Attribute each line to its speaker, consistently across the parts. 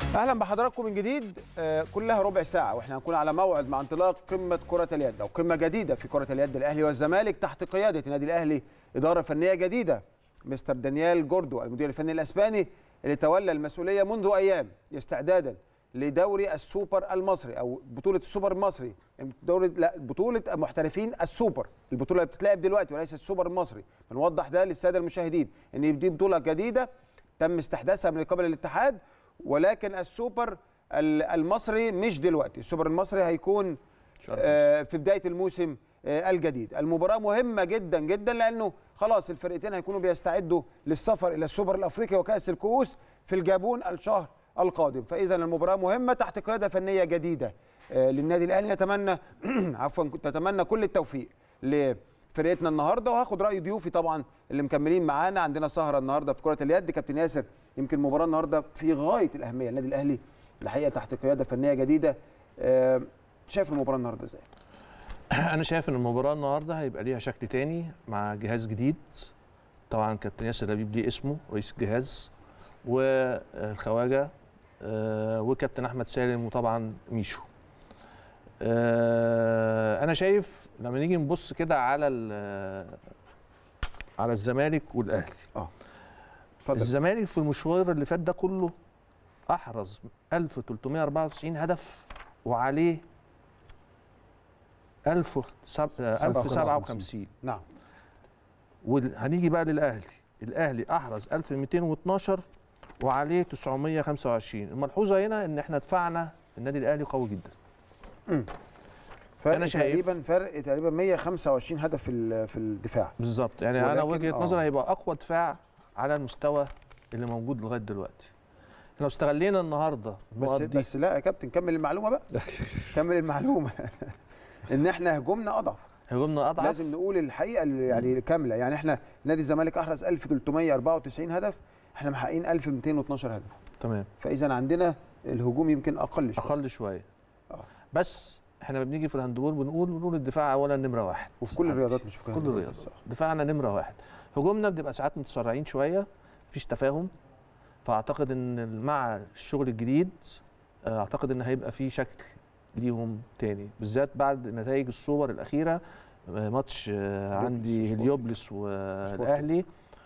Speaker 1: اهلا بحضراتكم من جديد آه، كلها ربع ساعه واحنا هنكون على موعد مع انطلاق قمه كره اليد او قمه جديده في كره اليد الاهلي والزمالك تحت قياده النادي الاهلي اداره فنيه جديده مستر دانيال جوردو المدير الفني الاسباني اللي تولى المسؤوليه منذ ايام استعدادا لدوري السوبر المصري او بطوله السوبر المصري دوري لا بطوله محترفين السوبر البطوله اللي بتتلعب دلوقتي وليس السوبر المصري بنوضح ده للساده المشاهدين ان دي بطوله جديده تم استحداثها من قبل الاتحاد ولكن السوبر ال- المصري مش دلوقتي السوبر المصري هيكون آه، في بدايه الموسم آه، الجديد المباراه مهمه جدا جدا لانه خلاص الفرقتين هيكونوا بيستعدوا للسفر الى السوبر الافريقي وكاس الكؤوس في الجابون الشهر القادم فاذا المباراه مهمه تحت قياده فنيه جديده آه، للنادي الاهلي نتمنى عفوا نتمنى كل التوفيق لفرقتنا النهارده وهاخد راي ضيوفي طبعا اللي مكملين معانا عندنا سهره النهارده في كره اليد كابتن ياسر يمكن المباراه النهارده في غايه الاهميه النادي الاهلي الحقيقه تحت قياده فنيه جديده آه، شايف المباراه النهارده ازاي
Speaker 2: انا شايف ان المباراه النهارده هيبقى ليها شكل تاني مع جهاز جديد طبعا كابتن ياسر لبيب ليه اسمه رئيس الجهاز والخواجه آه، وكابتن احمد سالم وطبعا ميشو آه، انا شايف لما نيجي نبص كده على ال- على الزمالك والاهلي
Speaker 1: اتفضل
Speaker 2: الزمالك في المشوار اللي فات ده كله احرز 1394 هدف وعليه 1057
Speaker 1: نعم
Speaker 2: وهنيجي بقى للاهلي الاهلي احرز 1212 وعليه 925 الملحوظه هنا ان احنا دفعنا النادي الاهلي قوي جدا
Speaker 1: فرق
Speaker 2: أنا شايف-
Speaker 1: تقريبا فرق تقريبا 125 هدف في ال- في الدفاع
Speaker 2: بالظبط يعني انا
Speaker 1: ولكن-
Speaker 2: وجهه
Speaker 1: آه.
Speaker 2: نظري هيبقى اقوى دفاع على المستوى اللي موجود لغايه دلوقتي لو استغلينا النهارده النقط
Speaker 1: بس
Speaker 2: دي
Speaker 1: بس لا يا كابتن كمل المعلومه بقى كمل المعلومه ان احنا هجومنا اضعف
Speaker 2: هجومنا اضعف
Speaker 1: لازم نقول الحقيقه اللي يعني كامله يعني احنا نادي الزمالك احرز 1394 هدف احنا محققين 1212 هدف
Speaker 2: تمام
Speaker 1: فاذا عندنا الهجوم يمكن اقل شويه
Speaker 2: اقل شويه
Speaker 1: آه.
Speaker 2: بس احنا لما بنيجي في الهاندبول بنقول بنقول الدفاع اولا نمره واحد
Speaker 1: وفي كل الرياضات مش في
Speaker 2: كل
Speaker 1: الهجوم
Speaker 2: الرياضات
Speaker 1: بس.
Speaker 2: دفاعنا نمره واحد هجومنا بنبقى ساعات متسرعين شويه مفيش تفاهم فاعتقد ان مع الشغل الجديد آه، اعتقد ان هيبقى في شكل ليهم تاني بالذات بعد نتائج الصور الاخيره آه، ماتش آه، عندي
Speaker 1: وسبورتنج.
Speaker 2: هليوبلس والاهلي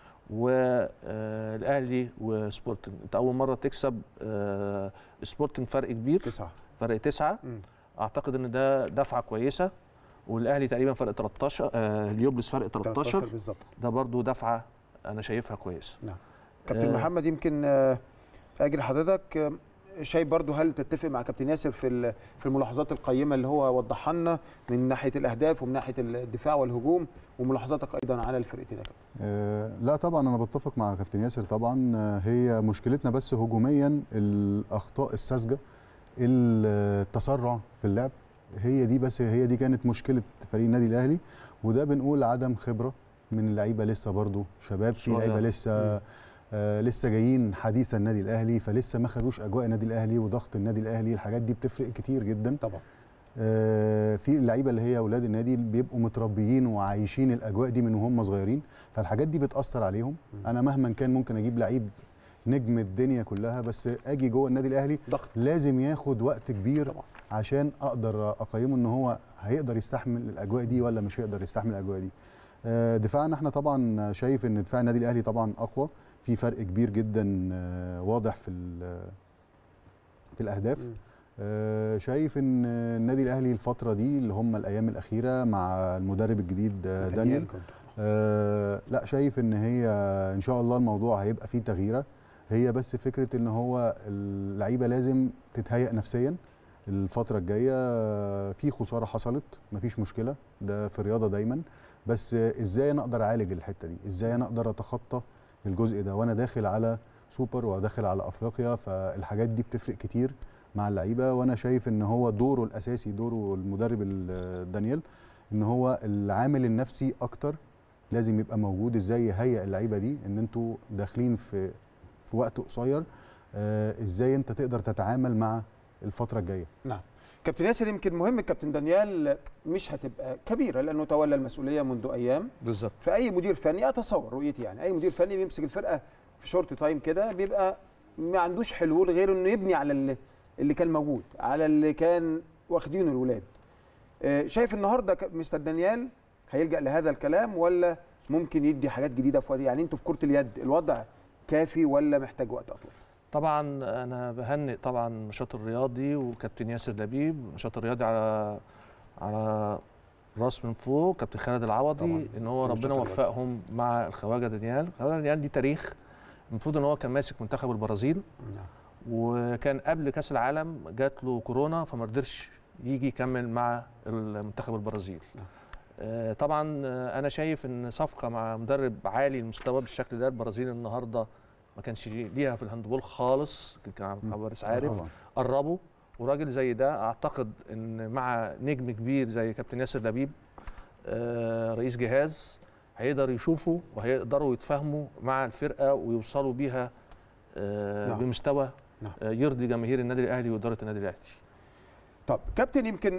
Speaker 2: والاهلي وسبورتنج انت اول مره تكسب آه، سبورتنج فرق كبير
Speaker 1: تسعه
Speaker 2: فرق تسعة
Speaker 1: مم.
Speaker 2: اعتقد ان ده دفعه كويسه والاهلي تقريبا فرق 13 آه اليوبلس فرق 13
Speaker 1: بالظبط
Speaker 2: ده برضو دفعه انا شايفها كويسه
Speaker 1: كابتن
Speaker 2: آه.
Speaker 1: محمد يمكن آه، اجي لحضرتك آه، شايف برضو هل تتفق مع كابتن ياسر في ال- في الملاحظات القيمه اللي هو وضحها لنا من ناحيه الاهداف ومن ناحيه الدفاع والهجوم وملاحظاتك ايضا على الفرقتين يا كابتن
Speaker 3: آه، لا طبعا انا بتفق مع كابتن ياسر طبعا آه، هي مشكلتنا بس هجوميا الاخطاء الساذجه التسرع في اللعب هي دي بس هي دي كانت مشكله فريق النادي الاهلي وده بنقول عدم خبره من اللعيبه لسه برضو شباب في
Speaker 2: صغير.
Speaker 3: لعيبه لسه آه لسه جايين حديثا النادي الاهلي فلسه ما خدوش اجواء النادي الاهلي وضغط النادي الاهلي الحاجات دي بتفرق كتير جدا
Speaker 1: طبعا
Speaker 3: آه، في اللعيبه اللي هي اولاد النادي بيبقوا متربيين وعايشين الاجواء دي من وهم صغيرين فالحاجات دي بتاثر عليهم
Speaker 1: مم.
Speaker 3: انا مهما كان ممكن اجيب لعيب نجم الدنيا كلها بس اجي جوه النادي الاهلي
Speaker 1: ضغط
Speaker 3: لازم ياخد وقت كبير
Speaker 1: طبعا
Speaker 3: عشان اقدر اقيمه ان هو هيقدر يستحمل الاجواء دي ولا مش هيقدر يستحمل الاجواء دي آه، دفاعنا احنا طبعا شايف ان دفاع النادي الاهلي طبعا اقوى في فرق كبير جدا آه، واضح في ال- في الاهداف
Speaker 1: مم.
Speaker 3: آه، شايف ان النادي الاهلي الفتره دي اللي هم الايام الاخيره مع المدرب الجديد آه، دانيال
Speaker 1: كنت.
Speaker 3: آه، لا شايف ان هي ان شاء الله الموضوع هيبقى فيه تغييره هي بس فكره ان هو اللعيبه لازم تتهيأ نفسيا الفتره الجايه آه، في خساره حصلت مفيش مشكله ده في الرياضه دايما بس آه، ازاي انا اقدر اعالج الحته دي ازاي انا اقدر اتخطى الجزء ده وانا داخل على سوبر وداخل على افريقيا فالحاجات دي بتفرق كتير مع اللعيبه وانا شايف ان هو دوره الاساسي دوره المدرب ال- دانيال ان هو العامل النفسي اكتر لازم يبقى موجود ازاي يهيئ اللعيبه دي ان انتوا داخلين في في وقت قصير آه ازاي انت تقدر تتعامل مع الفتره الجايه
Speaker 1: نعم كابتن ياسر يمكن مهم كابتن دانيال مش هتبقى كبيره لانه تولى المسؤوليه منذ ايام
Speaker 2: بالظبط
Speaker 1: فاي مدير فني اتصور رؤيتي يعني اي مدير فني بيمسك الفرقه في شورت تايم كده بيبقى ما عندوش حلول غير انه يبني على اللي, اللي كان موجود على اللي كان واخدينه الولاد آه، شايف النهارده ك- مستر دانيال هيلجا لهذا الكلام ولا ممكن يدي حاجات جديده في وقت يعني انتوا في كره اليد الوضع كافي ولا محتاج وقت اطول
Speaker 2: طبعا انا بهنئ طبعا النشاط الرياضي وكابتن ياسر لبيب النشاط الرياضي على على راس من فوق كابتن خالد العوضي
Speaker 1: طبعاً.
Speaker 2: ان هو
Speaker 1: النشاط
Speaker 2: ربنا
Speaker 1: الرياضي.
Speaker 2: وفقهم مع الخواجه دانيال الخواجه دانيال دي تاريخ المفروض ان هو كان ماسك منتخب البرازيل وكان قبل كاس العالم جات له كورونا فما قدرش يجي يكمل مع المنتخب البرازيل
Speaker 1: نعم.
Speaker 2: آه، طبعا آه، انا شايف ان صفقه مع مدرب عالي المستوى بالشكل ده البرازيل النهارده ما كانش ليها في الهاندبول خالص كان
Speaker 3: مم.
Speaker 2: حوارس عارف
Speaker 3: طبعاً.
Speaker 2: قربوا وراجل زي ده اعتقد ان مع نجم كبير زي كابتن ياسر لبيب آه، رئيس جهاز هيقدر يشوفوا وهيقدروا يتفاهموا مع الفرقه ويوصلوا بيها آه،
Speaker 1: نعم.
Speaker 2: بمستوى
Speaker 1: نعم.
Speaker 2: آه، يرضي جماهير النادي الاهلي واداره النادي الاهلي
Speaker 1: طب كابتن يمكن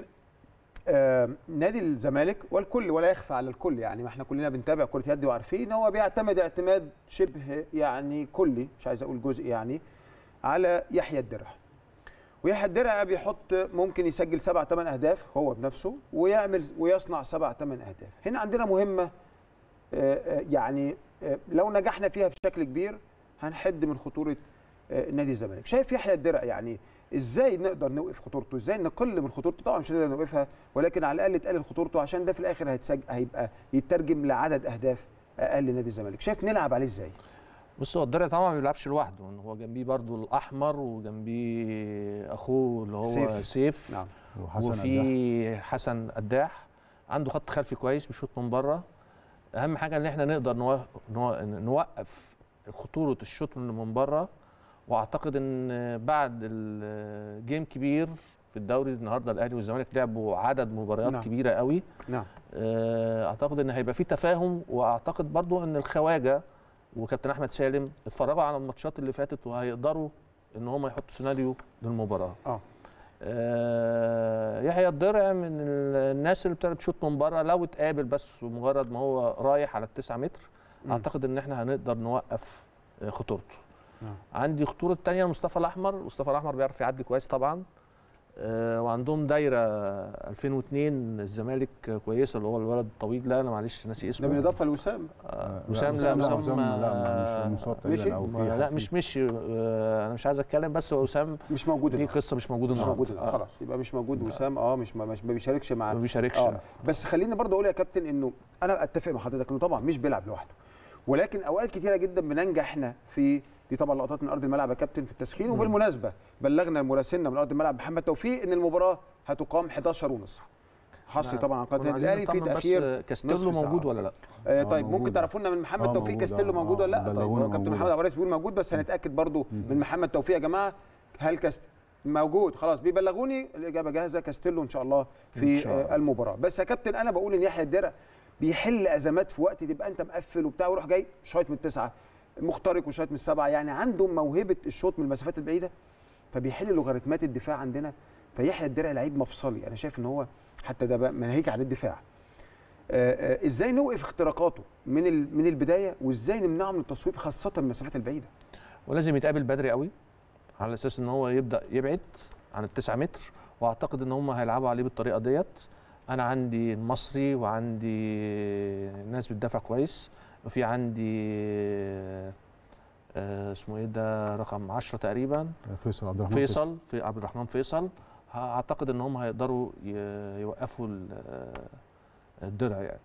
Speaker 1: آه نادي الزمالك والكل ولا يخفى على الكل يعني ما احنا كلنا بنتابع كرة يد وعارفين هو بيعتمد اعتماد شبه يعني كلي مش عايز اقول جزء يعني على يحيى الدرع ويحيى الدرع بيحط ممكن يسجل سبع ثمان اهداف هو بنفسه ويعمل ويصنع سبع ثمان اهداف هنا عندنا مهمة آه آه يعني آه لو نجحنا فيها بشكل كبير هنحد من خطورة آه نادي الزمالك شايف يحيى الدرع يعني ازاي نقدر نوقف خطورته ازاي نقل من خطورته طبعا مش هنقدر نوقفها ولكن على الاقل تقلل خطورته عشان ده في الاخر هيتسج... هيبقى يترجم لعدد اهداف اقل لنادي الزمالك شايف نلعب عليه ازاي
Speaker 2: بص هو الدرع طبعا ما بيلعبش لوحده هو جنبيه برضو الاحمر وجنبيه اخوه اللي هو
Speaker 1: سيف.
Speaker 2: سيف, سيف
Speaker 1: نعم
Speaker 3: وحسن قداح.
Speaker 2: وفي حسن قداح عنده خط خلفي كويس بيشوط من بره اهم حاجه ان احنا نقدر نوقف, نوقف خطوره الشوط من من بره واعتقد ان بعد الجيم كبير في الدوري النهارده الاهلي والزمالك لعبوا عدد مباريات
Speaker 1: نعم.
Speaker 2: نعم. كبيره قوي
Speaker 1: نعم
Speaker 2: آه، اعتقد ان هيبقى في تفاهم واعتقد برضو ان الخواجه وكابتن احمد سالم اتفرجوا على الماتشات اللي فاتت وهيقدروا ان هم يحطوا سيناريو للمباراه
Speaker 1: اه
Speaker 2: آه، يحيى الضرع من الناس اللي بتعرف تشوط من بره لو اتقابل بس ومجرد ما هو رايح على التسعة متر
Speaker 1: مم.
Speaker 2: اعتقد ان احنا هنقدر نوقف آه، خطورته
Speaker 1: نعم.
Speaker 2: عندي خطوره الثانيه مصطفى الاحمر مصطفى الاحمر بيعرف يعدي كويس طبعا آه، وعندهم دايره 2002 الزمالك كويسه اللي هو الولد الطويل ده انا معلش ناسي
Speaker 1: ده
Speaker 2: اسمه
Speaker 1: بالاضافه لوسام
Speaker 2: آه،
Speaker 3: لا،
Speaker 2: وسام لا
Speaker 3: لا
Speaker 2: وسام
Speaker 3: وسام لا
Speaker 2: آه،
Speaker 3: مش مصاب
Speaker 1: مشي؟
Speaker 3: تقريبا او
Speaker 2: ما-
Speaker 3: في
Speaker 2: لا مش مشي آه، انا مش عايز اتكلم بس هو وسام
Speaker 1: مش موجود
Speaker 2: دي
Speaker 1: النهاردة.
Speaker 2: قصه مش موجوده
Speaker 1: مش
Speaker 2: النهارده
Speaker 1: موجود النهاردة. خلاص يبقى مش موجود وسام اه مش ما, مش ما بيشاركش مع
Speaker 2: ما بيشاركش
Speaker 1: اه
Speaker 2: لا.
Speaker 1: بس خليني برضه اقول يا كابتن انه انا اتفق مع حضرتك انه طبعا مش بيلعب لوحده ولكن اوقات كتيره جدا بننجح احنا في دي طبعا لقطات من ارض الملعب يا كابتن في التسخين وبالمناسبه بلغنا مراسلنا من ارض الملعب محمد توفيق ان المباراه هتقام 11 ونصف حصري
Speaker 2: نعم.
Speaker 1: طبعا عن قناه
Speaker 2: كنا
Speaker 1: النادي
Speaker 2: عايزين
Speaker 1: الاهلي في
Speaker 2: نطمن بس
Speaker 1: تاخير
Speaker 2: كاستيلو
Speaker 1: نصف ساعة.
Speaker 2: موجود ولا لا
Speaker 1: آه
Speaker 3: آه،
Speaker 1: طيب ممكن
Speaker 3: موجود.
Speaker 1: تعرفوا لنا من محمد
Speaker 3: آه،
Speaker 1: توفيق
Speaker 3: موجود،
Speaker 1: كاستيلو
Speaker 3: آه،
Speaker 1: موجود ولا لا طيب
Speaker 3: بلغونا
Speaker 1: هو كابتن
Speaker 3: موجود.
Speaker 1: محمد عبارس بيقول موجود بس هنتاكد برضو من محمد توفيق يا جماعه هل كاست موجود خلاص بيبلغوني الاجابه جاهزه كاستيلو ان شاء الله
Speaker 3: إن
Speaker 1: في
Speaker 3: شاء الله.
Speaker 1: آه، المباراه بس يا كابتن انا بقول ان يحيى الدرع بيحل ازمات في وقت تبقى انت مقفل وبتاع ويروح جاي شايط من التسعه مخترق وشايط من السبعه يعني عنده موهبه الشوط من المسافات البعيده فبيحل لوغاريتمات الدفاع عندنا فيحيى الدرع لعيب مفصلي انا شايف ان هو حتى ده بقى مناهيك عن الدفاع آه، آه، ازاي نوقف اختراقاته من ال- من البدايه وازاي نمنعه من التصويب خاصه المسافات البعيده
Speaker 2: ولازم يتقابل بدري قوي على اساس ان هو يبدا يبعد عن التسعة متر واعتقد ان هم هيلعبوا عليه بالطريقه ديت انا عندي المصري وعندي ناس بتدافع كويس وفي عندي آه، اسمه ايه ده رقم 10 تقريبا
Speaker 3: فيصل عبد الرحمن
Speaker 2: فيصل في عبد الرحمن فيصل اعتقد ان هم هيقدروا ي- يوقفوا ال- الدرع يعني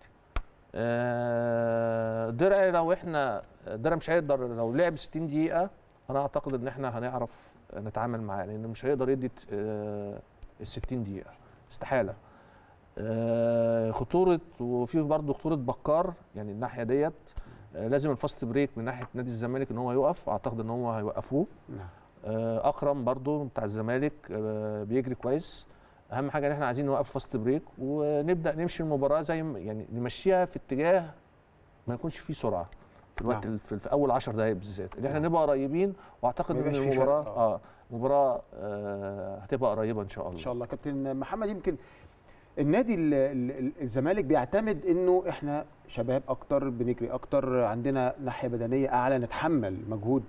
Speaker 2: آه، الدرع لو احنا الدرع مش هيقدر لو لعب 60 دقيقه انا اعتقد ان احنا هنعرف نتعامل معاه لان مش هيقدر يدي ال 60 دقيقه استحاله آه، خطوره وفي برضه خطوره بكار يعني الناحيه ديت آه، لازم الفاست بريك من ناحيه نادي الزمالك ان هو يقف واعتقد ان هو هيوقفوه
Speaker 1: نعم
Speaker 2: آه، اكرم برضو بتاع الزمالك آه، بيجري كويس اهم حاجه ان احنا عايزين نوقف فاست بريك ونبدا نمشي المباراه زي ما يعني نمشيها في اتجاه ما يكونش فيه سرعه في الوقت
Speaker 1: نعم.
Speaker 2: ال- في, في اول 10 دقائق بالذات ان احنا
Speaker 1: نعم.
Speaker 2: نبقى قريبين واعتقد
Speaker 1: ما
Speaker 2: ان
Speaker 1: يبقاش فيه
Speaker 2: المباراه
Speaker 1: فرق.
Speaker 2: اه مباراه آه هتبقى قريبه ان شاء الله
Speaker 1: ان شاء الله كابتن محمد يمكن النادي ال- ال- ال- الزمالك بيعتمد انه احنا شباب اكتر بنجري اكتر عندنا ناحيه بدنيه اعلى نتحمل مجهود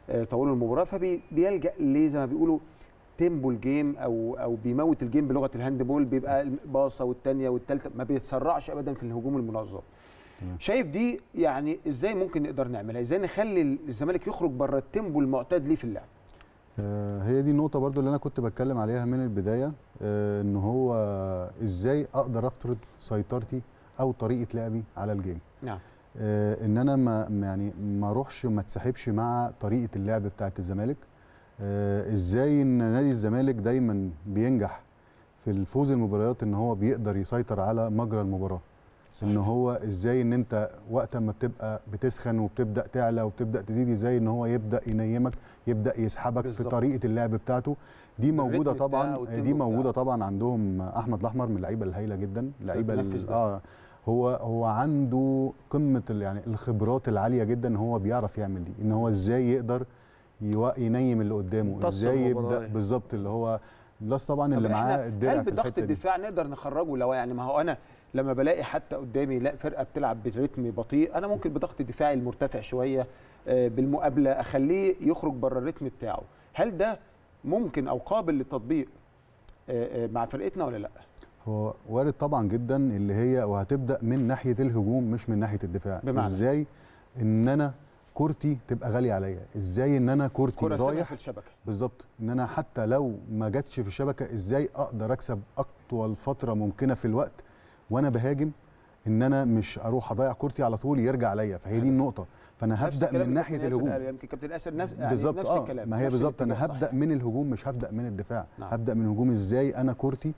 Speaker 1: آه، طولوا المباراه فبيلجا ليه زي ما بيقولوا تيمبو الجيم او او بيموت الجيم بلغه الهاندبول بيبقى الباصه والثانيه والثالثه ما بيتسرعش ابدا في الهجوم المنظم
Speaker 3: تمام.
Speaker 1: شايف دي يعني ازاي ممكن نقدر نعملها ازاي نخلي الزمالك يخرج بره التيمبو المعتاد ليه في اللعب
Speaker 3: آه، هي دي النقطة برضو اللي أنا كنت بتكلم عليها من البداية آه، إن هو إزاي أقدر أفرض سيطرتي أو طريقة لعبي على الجيم
Speaker 1: نعم
Speaker 3: آه، إن أنا ما ما يعني ما أروحش وما أتسحبش مع طريقة اللعب بتاعة الزمالك آه، إزاي إن نادي الزمالك دايما بينجح في الفوز المباريات إن هو بيقدر يسيطر على مجرى المباراة ان هو ازاي ان انت وقت ما بتبقى بتسخن وبتبدا تعلى وبتبدا تزيد ازاي ان هو يبدا ينيمك يبدا يسحبك في
Speaker 1: بالظبط.
Speaker 3: طريقه اللعب بتاعته دي موجوده
Speaker 1: الريتم بتاعه
Speaker 3: طبعا
Speaker 1: والتيمبو
Speaker 3: دي موجوده
Speaker 1: بتاعه.
Speaker 3: طبعا عندهم احمد الاحمر من اللعيبه الهايله جدا اللعيبه ال-
Speaker 1: بينفذ ده.
Speaker 3: اه هو هو عنده قمه ال- يعني الخبرات العاليه جدا ان هو بيعرف يعمل دي ان هو ازاي يقدر يو- ينيم اللي قدامه
Speaker 2: يمتص
Speaker 3: ازاي
Speaker 2: المباراة
Speaker 3: يبدا
Speaker 2: يعني.
Speaker 3: بالظبط اللي هو بلس طبعا
Speaker 1: طب
Speaker 3: اللي
Speaker 1: إحنا
Speaker 3: معاه الدرع
Speaker 1: هل
Speaker 3: في
Speaker 1: بضغط
Speaker 3: الحته دي
Speaker 1: الدفاع نقدر نخرجه لو يعني ما هو انا لما بلاقي حتى قدامي لا فرقه بتلعب برتم بطيء انا ممكن بضغط الدفاعي المرتفع شويه آه، بالمقابله اخليه يخرج بره الريتم بتاعه هل ده ممكن او قابل للتطبيق آه، آه، مع فرقتنا ولا لا
Speaker 3: هو وارد طبعا جدا اللي هي وهتبدا من ناحيه الهجوم مش من ناحيه الدفاع
Speaker 1: بمعنى؟
Speaker 3: ازاي ان انا كورتي تبقى غاليه عليا ازاي ان انا كورتي
Speaker 1: كره سابقه
Speaker 3: رايح
Speaker 1: في الشبكه
Speaker 3: بالظبط ان انا حتى لو ما جاتش في الشبكه ازاي اقدر اكسب اطول فتره ممكنه في الوقت وانا بهاجم ان انا مش اروح اضيع كورتي على طول يرجع عليا فهي دي النقطه فانا
Speaker 1: نفس
Speaker 3: هبدا
Speaker 1: الكلام
Speaker 3: من
Speaker 1: اللي
Speaker 3: ناحيه
Speaker 1: كابتن ياسر
Speaker 3: الهجوم
Speaker 1: قاله، يمكن كابتن ياسر نفس يعني
Speaker 3: بالظبط
Speaker 1: نفس
Speaker 3: اه
Speaker 1: الكلام
Speaker 3: ما هي
Speaker 1: نفس
Speaker 3: بالظبط انا
Speaker 1: الاتجاه،
Speaker 3: هبدا
Speaker 1: صحيح.
Speaker 3: من الهجوم مش هبدا من الدفاع
Speaker 1: نعم.
Speaker 3: هبدا من الهجوم ازاي انا كورتي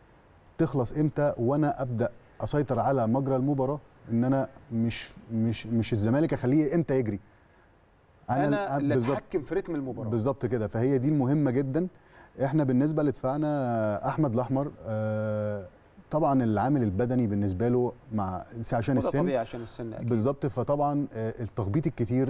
Speaker 3: تخلص امتى وانا ابدا اسيطر على مجرى المباراه ان انا مش مش مش الزمالك اخليه امتى يجري
Speaker 1: انا اللي
Speaker 3: بالظبط
Speaker 1: اتحكم في رتم المباراه
Speaker 3: بالظبط كده فهي دي المهمه جدا احنا بالنسبه لدفاعنا احمد الاحمر آه، طبعا العامل البدني بالنسبه له مع عشان
Speaker 1: وده
Speaker 3: السن
Speaker 1: طبيعي عشان السن اكيد
Speaker 3: بالظبط فطبعا آه، التخبيط الكتير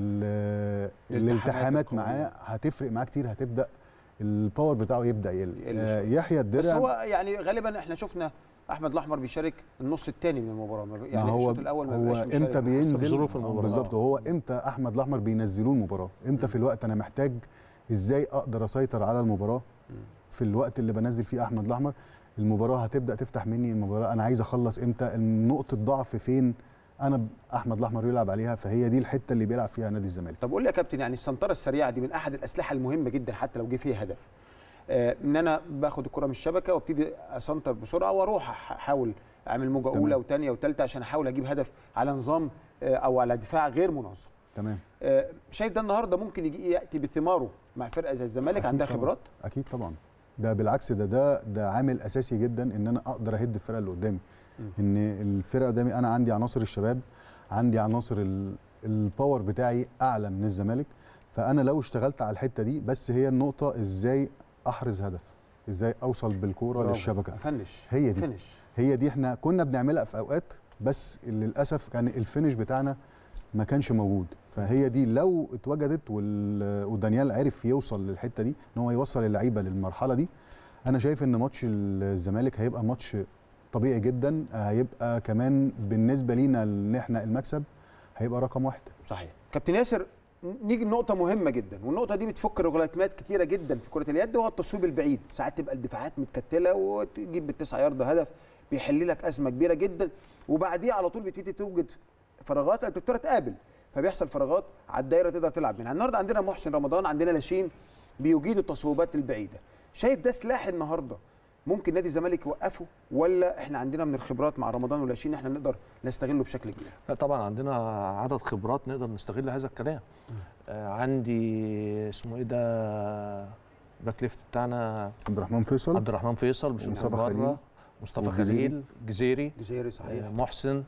Speaker 3: ال-
Speaker 1: الالتحامات
Speaker 3: الالتحامات معاه
Speaker 1: القوية.
Speaker 3: هتفرق معاه كتير هتبدا الباور بتاعه يبدا يقل
Speaker 1: يقل
Speaker 3: آه،
Speaker 1: شوية.
Speaker 3: يحيى
Speaker 1: بس
Speaker 3: الدرع
Speaker 1: هو يعني غالبا احنا شفنا احمد الاحمر بيشارك النص الثاني من المباراه ما بي-
Speaker 3: ما
Speaker 1: يعني
Speaker 3: هو
Speaker 1: الشوط الاول ما
Speaker 3: هو
Speaker 1: بيبقاش مشارك
Speaker 3: امتى
Speaker 1: حسب
Speaker 3: بينزل
Speaker 2: ظروف المباراة.
Speaker 3: بالظبط
Speaker 1: آه.
Speaker 3: وهو امتى احمد الاحمر بينزلوه المباراه امتى في الوقت انا محتاج ازاي اقدر اسيطر على المباراه
Speaker 1: مم.
Speaker 3: في الوقت اللي بنزل فيه احمد الاحمر المباراه هتبدا تفتح مني المباراه انا عايز اخلص امتى نقطه ضعف فين انا ب- احمد الاحمر يلعب عليها فهي دي الحته اللي بيلعب فيها نادي الزمالك
Speaker 1: طب قول لي يا كابتن يعني السنتره السريعه دي من احد الاسلحه المهمه جدا حتى لو جه فيها هدف آه ان انا باخد الكره من الشبكه وابتدي اسنتر بسرعه واروح أح- احاول اعمل موجه
Speaker 3: تمام.
Speaker 1: اولى وثانيه وثالثه عشان احاول اجيب هدف على نظام آه او على دفاع غير منظم
Speaker 3: تمام
Speaker 1: آه شايف ده النهارده ممكن يجي ياتي بثماره مع فرقه زي الزمالك
Speaker 3: أكيد
Speaker 1: عندها
Speaker 3: طبعاً.
Speaker 1: خبرات
Speaker 3: اكيد طبعا ده بالعكس ده ده ده عامل اساسي جدا ان انا اقدر اهد الفرقه اللي قدامي
Speaker 1: مم.
Speaker 3: ان الفرقه قدامي انا عندي عناصر الشباب عندي عناصر ال- الباور بتاعي اعلى من الزمالك فانا لو اشتغلت على الحته دي بس هي النقطه ازاي احرز هدف ازاي اوصل بالكوره
Speaker 1: برافو.
Speaker 3: للشبكه
Speaker 1: فنش
Speaker 3: هي دي.
Speaker 1: فنش
Speaker 3: هي دي احنا كنا بنعملها في اوقات بس للاسف كان الفينش بتاعنا ما كانش موجود فهي دي لو اتوجدت وال- ودانيال عرف يوصل للحته دي ان هو يوصل اللعيبه للمرحله دي انا شايف ان ماتش الزمالك هيبقى ماتش طبيعي جدا هيبقى كمان بالنسبه لينا ان احنا المكسب هيبقى رقم واحد
Speaker 1: صحيح كابتن ياسر نيجي لنقطة مهمة جدا والنقطة دي بتفك رجلاتمات كتيرة جدا في كرة اليد وهو التصويب البعيد ساعات تبقى الدفاعات متكتلة وتجيب بالتسعة يارد هدف بيحل لك أزمة كبيرة جدا وبعديها على طول بتبتدي توجد فراغات الدكتورة تقابل فبيحصل فراغات على الدايرة تقدر تلعب منها النهاردة عندنا محسن رمضان عندنا لاشين بيجيدوا التصويبات البعيدة شايف ده سلاح النهاردة ممكن نادي الزمالك يوقفه ولا احنا عندنا من الخبرات مع رمضان ولاشين احنا نقدر نستغله بشكل كبير
Speaker 2: لا طبعا عندنا عدد خبرات نقدر نستغل هذا الكلام آه عندي اسمه ايه ده باك ليفت بتاعنا
Speaker 3: عبد الرحمن فيصل
Speaker 2: عبد الرحمن فيصل مش
Speaker 3: ومصطفى
Speaker 2: من
Speaker 3: خليل
Speaker 2: بره مصطفى
Speaker 3: والجزيري.
Speaker 2: خليل جزيري
Speaker 1: جزيري صحيح
Speaker 2: آه محسن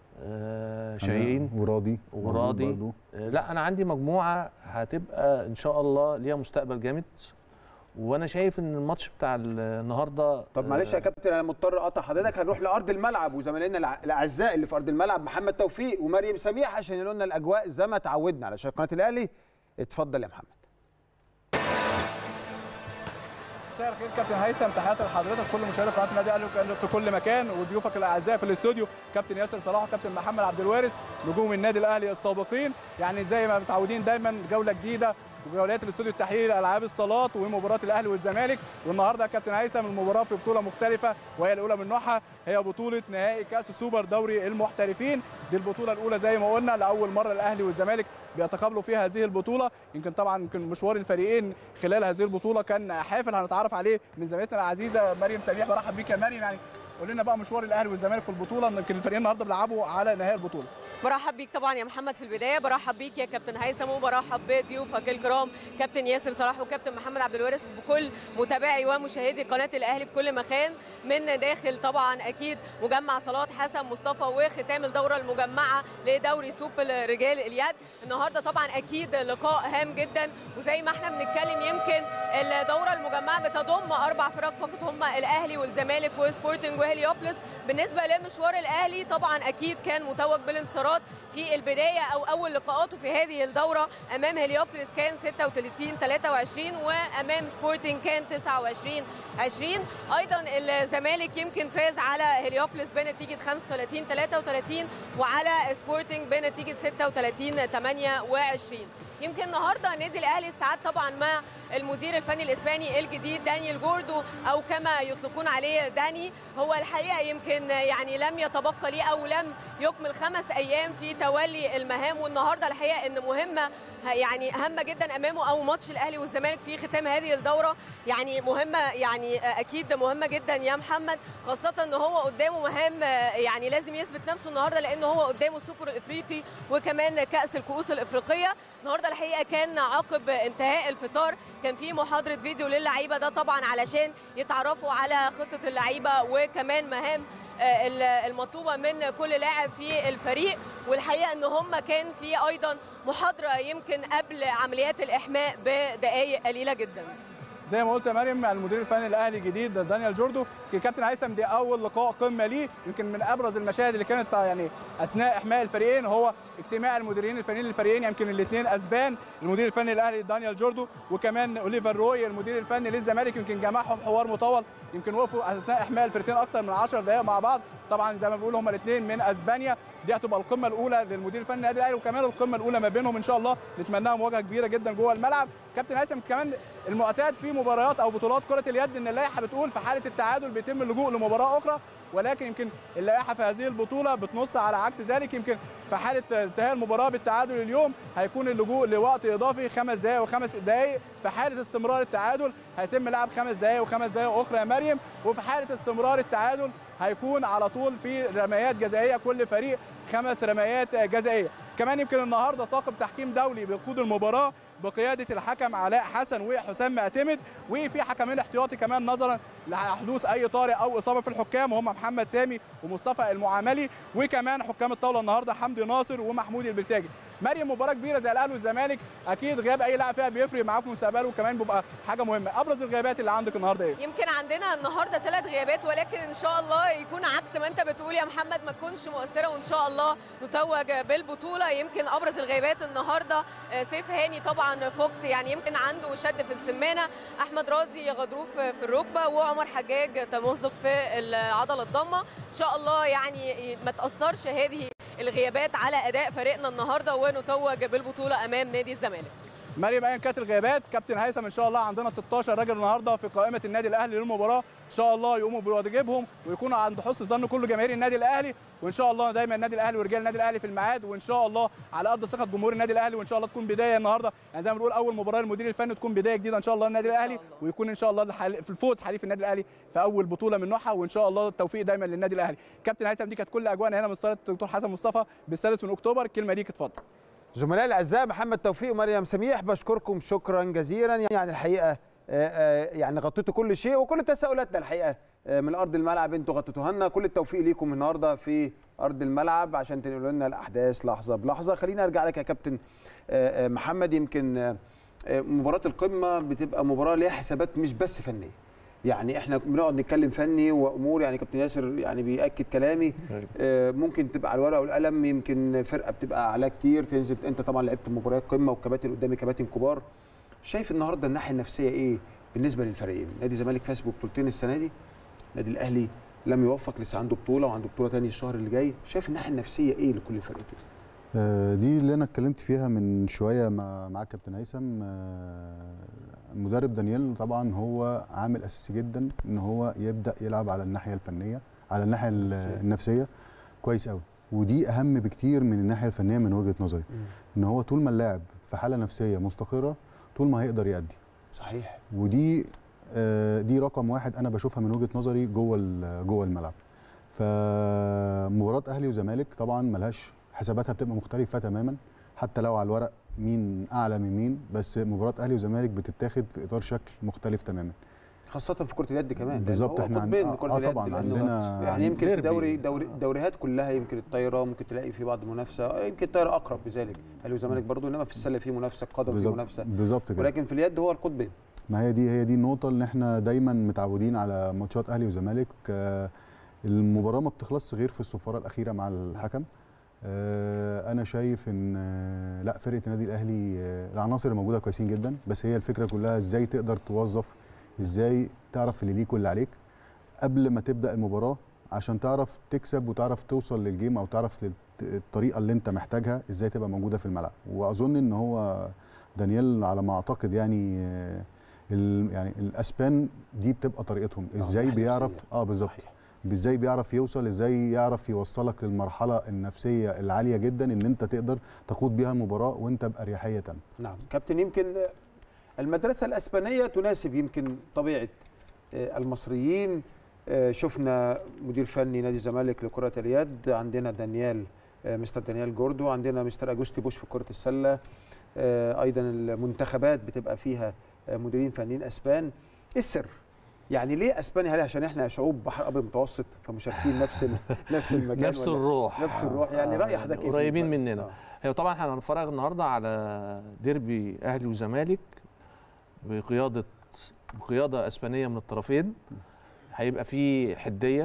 Speaker 2: آه شاهين
Speaker 3: وراضي
Speaker 2: وراضي.
Speaker 3: برضو.
Speaker 2: آه لا انا عندي مجموعه هتبقى ان شاء الله ليها مستقبل جامد وانا شايف ان الماتش بتاع النهارده
Speaker 1: طب معلش يا
Speaker 2: آه،
Speaker 1: كابتن انا مضطر اقطع حضرتك هنروح لارض الملعب وزمايلنا الع- الاعزاء اللي في ارض الملعب محمد توفيق ومريم سميح عشان يقولوا لنا الاجواء زي ما اتعودنا على شاشه قناه الاهلي اتفضل يا محمد
Speaker 4: مساء الخير كابتن هيثم تحياتي لحضرتك كل مشاهدي قناه النادي الاهلي في كل مكان وضيوفك الاعزاء في الاستوديو كابتن ياسر صلاح وكابتن محمد عبد الوارث نجوم النادي الاهلي السابقين يعني زي ما متعودين دايما جوله جديده وجولات الاستوديو التحليلي العاب الصالات ومباراه الاهلي والزمالك والنهارده كابتن هيثم المباراه في بطوله مختلفه وهي الاولى من نوعها هي بطوله نهائي كاس سوبر دوري المحترفين دي البطوله الاولى زي ما قلنا لاول مره الاهلي والزمالك بيتقابلوا في هذه البطوله يمكن طبعا يمكن مشوار الفريقين خلال هذه البطوله كان حافل هنتعرف عليه من زميلتنا العزيزه مريم سميح برحب بيك يا مريم يعني قول لنا بقى مشوار الاهلي والزمالك في البطوله يمكن الفريقين النهارده بيلعبوا على نهائي البطوله
Speaker 5: برحب بيك طبعا يا محمد في البدايه برحب بيك يا كابتن هيثم وبرحب بضيوفك الكرام كابتن ياسر صلاح وكابتن محمد عبد الوارث بكل متابعي ومشاهدي قناه الاهلي في كل مكان من داخل طبعا اكيد مجمع صالات حسن مصطفى وختام الدوره المجمعه لدوري سوبر رجال اليد النهارده طبعا اكيد لقاء هام جدا وزي ما احنا بنتكلم يمكن الدوره المجمعه بتضم اربع فرق فقط هم الاهلي والزمالك وسبورتنج وهليوبلس بالنسبه لمشوار الاهلي طبعا اكيد كان متوج بالانتصارات في البدايه او اول لقاءاته في هذه الدوره امام هليوبلس كان 36 23 وامام سبورتنج كان 29 20 ايضا الزمالك يمكن فاز على هليوبلس بنتيجه 35 33 وعلى سبورتنج بنتيجه 36 28 يمكن النهارده النادي الاهلي استعد طبعا مع المدير الفني الاسباني الجديد دانيال جوردو او كما يطلقون عليه داني هو الحقيقه يمكن يعني لم يتبقى ليه او لم يكمل خمس ايام في تولي المهام والنهارده الحقيقه ان مهمه يعني هامه جدا امامه او ماتش الاهلي والزمالك في ختام هذه الدوره يعني مهمه يعني اكيد مهمه جدا يا محمد خاصه ان هو قدامه مهام يعني لازم يثبت نفسه النهارده لان هو قدامه السوبر الافريقي وكمان كاس الكؤوس الافريقيه النهارده الحقيقه كان عقب انتهاء الفطار كان في محاضره فيديو للعيبه ده طبعا علشان يتعرفوا على خطه اللعيبه وكمان مهام المطلوبه من كل لاعب في الفريق والحقيقه ان هم كان في ايضا محاضره يمكن قبل عمليات الاحماء بدقائق قليله جدا
Speaker 4: زي ما قلت يا مريم المدير الفني الاهلي الجديد دانيال جوردو الكابتن هيثم دي اول لقاء قمه ليه يمكن من ابرز المشاهد اللي كانت يعني اثناء احماء الفريقين هو اجتماع المديرين الفنيين للفريقين يمكن الاثنين اسبان المدير الفني الاهلي دانيال جوردو وكمان اوليفر روي المدير الفني للزمالك يمكن جمعهم حوار مطول يمكن وقفوا اثناء احماء الفريقين اكثر من 10 دقائق مع بعض طبعا زي ما بيقولوا هم الاثنين من اسبانيا دي هتبقى القمه الاولى للمدير الفني للنادي الاهلي وكمان القمه الاولى ما بينهم ان شاء الله نتمنى لها مواجهه كبيره جدا جوه الملعب كابتن هيثم كمان المعتاد في مباريات او بطولات كره اليد ان اللائحه بتقول في حاله التعادل بيتم اللجوء لمباراه اخرى ولكن يمكن اللائحه في هذه البطوله بتنص على عكس ذلك يمكن في حاله انتهاء المباراه بالتعادل اليوم هيكون اللجوء لوقت اضافي خمس دقائق وخمس دقائق في حاله استمرار التعادل هيتم لعب خمس دقائق وخمس دقائق اخرى يا مريم وفي حاله استمرار التعادل هيكون على طول في رميات جزائيه كل فريق خمس رميات جزائيه كمان يمكن النهارده طاقم تحكيم دولي بيقود المباراه بقياده الحكم علاء حسن وحسام معتمد وفي حكمين احتياطي كمان نظرا لحدوث اي طارئ او اصابه في الحكام وهم محمد سامي ومصطفى المعاملي وكمان حكام الطاوله النهارده حمدي ناصر ومحمود البلتاجي مريم مباراه كبيره زي الاهلي والزمالك اكيد غياب اي لاعب فيها بيفرق معاك في مستقبله وكمان بيبقى حاجه مهمه ابرز الغيابات اللي عندك النهارده ايه
Speaker 5: يمكن عندنا النهارده ثلاث غيابات ولكن ان شاء الله يكون عكس ما انت بتقول يا محمد ما تكونش مؤثره وان شاء الله نتوج بالبطوله يمكن ابرز الغيابات النهارده سيف هاني طبعا فوكس يعني يمكن عنده شد في السمانه احمد راضي غضروف في الركبه وعمر حجاج تمزق في العضله الضمه ان شاء الله يعني ما تاثرش هذه الغيابات على اداء فريقنا النهارده ونتوج بالبطوله امام نادي الزمالك
Speaker 4: مريم ايا كانت الغيابات كابتن هيثم ان شاء الله عندنا 16 راجل النهارده في قائمه النادي الاهلي للمباراه ان شاء الله يقوموا بواجبهم ويكونوا عند حسن ظن كل جماهير النادي الاهلي وان شاء الله دايما النادي الاهلي ورجال النادي الاهلي في الميعاد وان شاء الله على قد ثقه جمهور النادي الاهلي وان شاء الله تكون بدايه النهارده يعني زي ما بنقول اول مباراه للمدير الفني تكون بدايه جديده ان شاء الله النادي الاهلي ويكون ان شاء الله في الفوز حليف النادي الاهلي في اول بطوله من نوعها وان شاء الله التوفيق دايما للنادي الاهلي كابتن هيثم دي كانت كل اجواءنا هنا من صاله الدكتور حسن مصطفى بالثالث من اكتوبر الكلمه ليك اتفضل
Speaker 1: زملائي الاعزاء محمد توفيق ومريم سميح بشكركم شكرا جزيلا يعني الحقيقه يعني غطيتوا كل شيء وكل تساؤلاتنا الحقيقه من ارض الملعب انتوا غطيتوها لنا كل التوفيق ليكم النهارده في ارض الملعب عشان تنقلوا لنا الاحداث لحظه بلحظه خلينا ارجع لك يا كابتن محمد يمكن مباراه القمه بتبقى مباراه ليها حسابات مش بس فنيه يعني احنا بنقعد نتكلم فني وامور يعني كابتن ياسر يعني بياكد كلامي آه ممكن تبقى على الورقه والقلم يمكن فرقه بتبقى اعلى كتير تنزل انت طبعا لعبت مباريات قمه وكباتن قدامي كباتن كبار شايف النهارده الناحيه النفسيه ايه بالنسبه للفريقين نادي الزمالك فاز ببطولتين السنه دي نادي الاهلي لم يوفق لسه عنده بطوله وعنده بطوله ثانيه الشهر اللي جاي شايف الناحيه النفسيه ايه لكل فرقتين
Speaker 3: آه، دي اللي انا اتكلمت فيها من شويه مع مع كابتن هيثم آه، المدرب دانييل طبعا هو عامل اساسي جدا ان هو يبدا يلعب على الناحيه الفنيه على الناحيه ال-
Speaker 1: النفسية.
Speaker 3: النفسيه كويس قوي ودي اهم بكتير من الناحيه الفنيه من وجهه نظري ان هو طول ما اللاعب في حاله نفسيه مستقره طول ما هيقدر يأدي
Speaker 1: صحيح
Speaker 3: ودي آه، دي رقم واحد انا بشوفها من وجهه نظري جوه ال- جوه الملعب فمباراه اهلي وزمالك طبعا ملهاش حساباتها بتبقى مختلفه تماما حتى لو على الورق مين اعلى من مين بس مباراه اهلي وزمالك بتتاخد في اطار شكل مختلف تماما
Speaker 1: خاصة في كرة اليد كمان لأن
Speaker 3: بالظبط،
Speaker 1: هو
Speaker 3: احنا عن-
Speaker 1: قطبين
Speaker 3: آه،
Speaker 1: لكرة
Speaker 3: آه
Speaker 1: اليد
Speaker 3: طبعاً،
Speaker 1: لأنه
Speaker 3: عندنا
Speaker 1: يعني يمكن في
Speaker 2: ديربي.
Speaker 1: دوري دوري الدوريات كلها يمكن الطايرة ممكن تلاقي في بعض منافسة آه، يمكن الطايرة أقرب بذلك أهلي وزمالك برضه إنما في السلة في منافسة القدم في
Speaker 3: بالظبط
Speaker 1: منافسة
Speaker 3: بالظبط كده
Speaker 1: ولكن في اليد هو القطبين
Speaker 3: ما هي دي هي دي النقطة اللي احنا دايما متعودين على ماتشات اهلي وزمالك آه، المباراة ما بتخلصش غير في الصفارة الأخيرة مع الحكم آه، أنا شايف إن آه، لا فرقة النادي الأهلي آه، العناصر الموجودة كويسين جدا بس هي الفكرة كلها إزاي تقدر توظف إزاي تعرف اللي ليك واللي عليك قبل ما تبدأ المباراة عشان تعرف تكسب وتعرف توصل للجيم أو تعرف للت- الطريقة اللي أنت محتاجها إزاي تبقى موجودة في الملعب وأظن إن هو دانيال على ما أعتقد يعني آه، ال- يعني الاسبان دي بتبقى طريقتهم ازاي
Speaker 1: ناحية
Speaker 3: بيعرف
Speaker 1: نفسية.
Speaker 3: اه بالظبط
Speaker 1: صحيح.
Speaker 3: ازاي بيعرف يوصل ازاي يعرف يوصلك للمرحله النفسيه العاليه جدا ان انت تقدر تقود بيها المباراه وانت باريحيه تامه
Speaker 1: نعم كابتن يمكن المدرسة الأسبانية تناسب يمكن طبيعة آه، المصريين آه، شفنا مدير فني نادي الزمالك لكرة اليد عندنا دانيال آه، مستر دانيال جوردو عندنا مستر أجوستي بوش في كرة السلة آه، أيضا المنتخبات بتبقى فيها آه، مديرين فنيين أسبان إيه السر؟ يعني ليه اسبانيا هل عشان احنا شعوب بحر ابيض متوسط فمشاركين نفس ال- نفس المكان
Speaker 2: نفس
Speaker 1: ولا-
Speaker 2: الروح
Speaker 1: نفس الروح يعني
Speaker 2: آه،
Speaker 1: راي حضرتك ايه في
Speaker 2: قريبين
Speaker 1: الفرق؟
Speaker 2: مننا
Speaker 1: آه.
Speaker 2: هي طبعا احنا هنتفرج النهارده على ديربي اهلي وزمالك بقياده بقياده اسبانيه من الطرفين هيبقى فيه حديه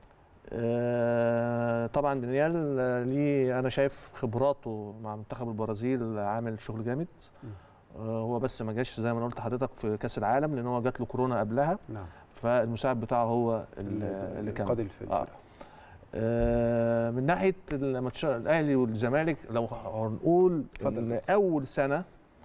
Speaker 2: آه، طبعا دانيال آه، ليه انا شايف خبراته مع منتخب البرازيل عامل شغل جامد آه، هو بس ما جاش زي ما أنا قلت لحضرتك في كاس العالم لان هو جات له كورونا قبلها
Speaker 1: نعم
Speaker 2: فالمساعد بتاعه هو اللي اللي كان
Speaker 1: القاضي في
Speaker 2: آه. آه، من ناحيه الماتش الاهلي والزمالك لو هنقول
Speaker 1: اتفضل.
Speaker 2: ان اول سنه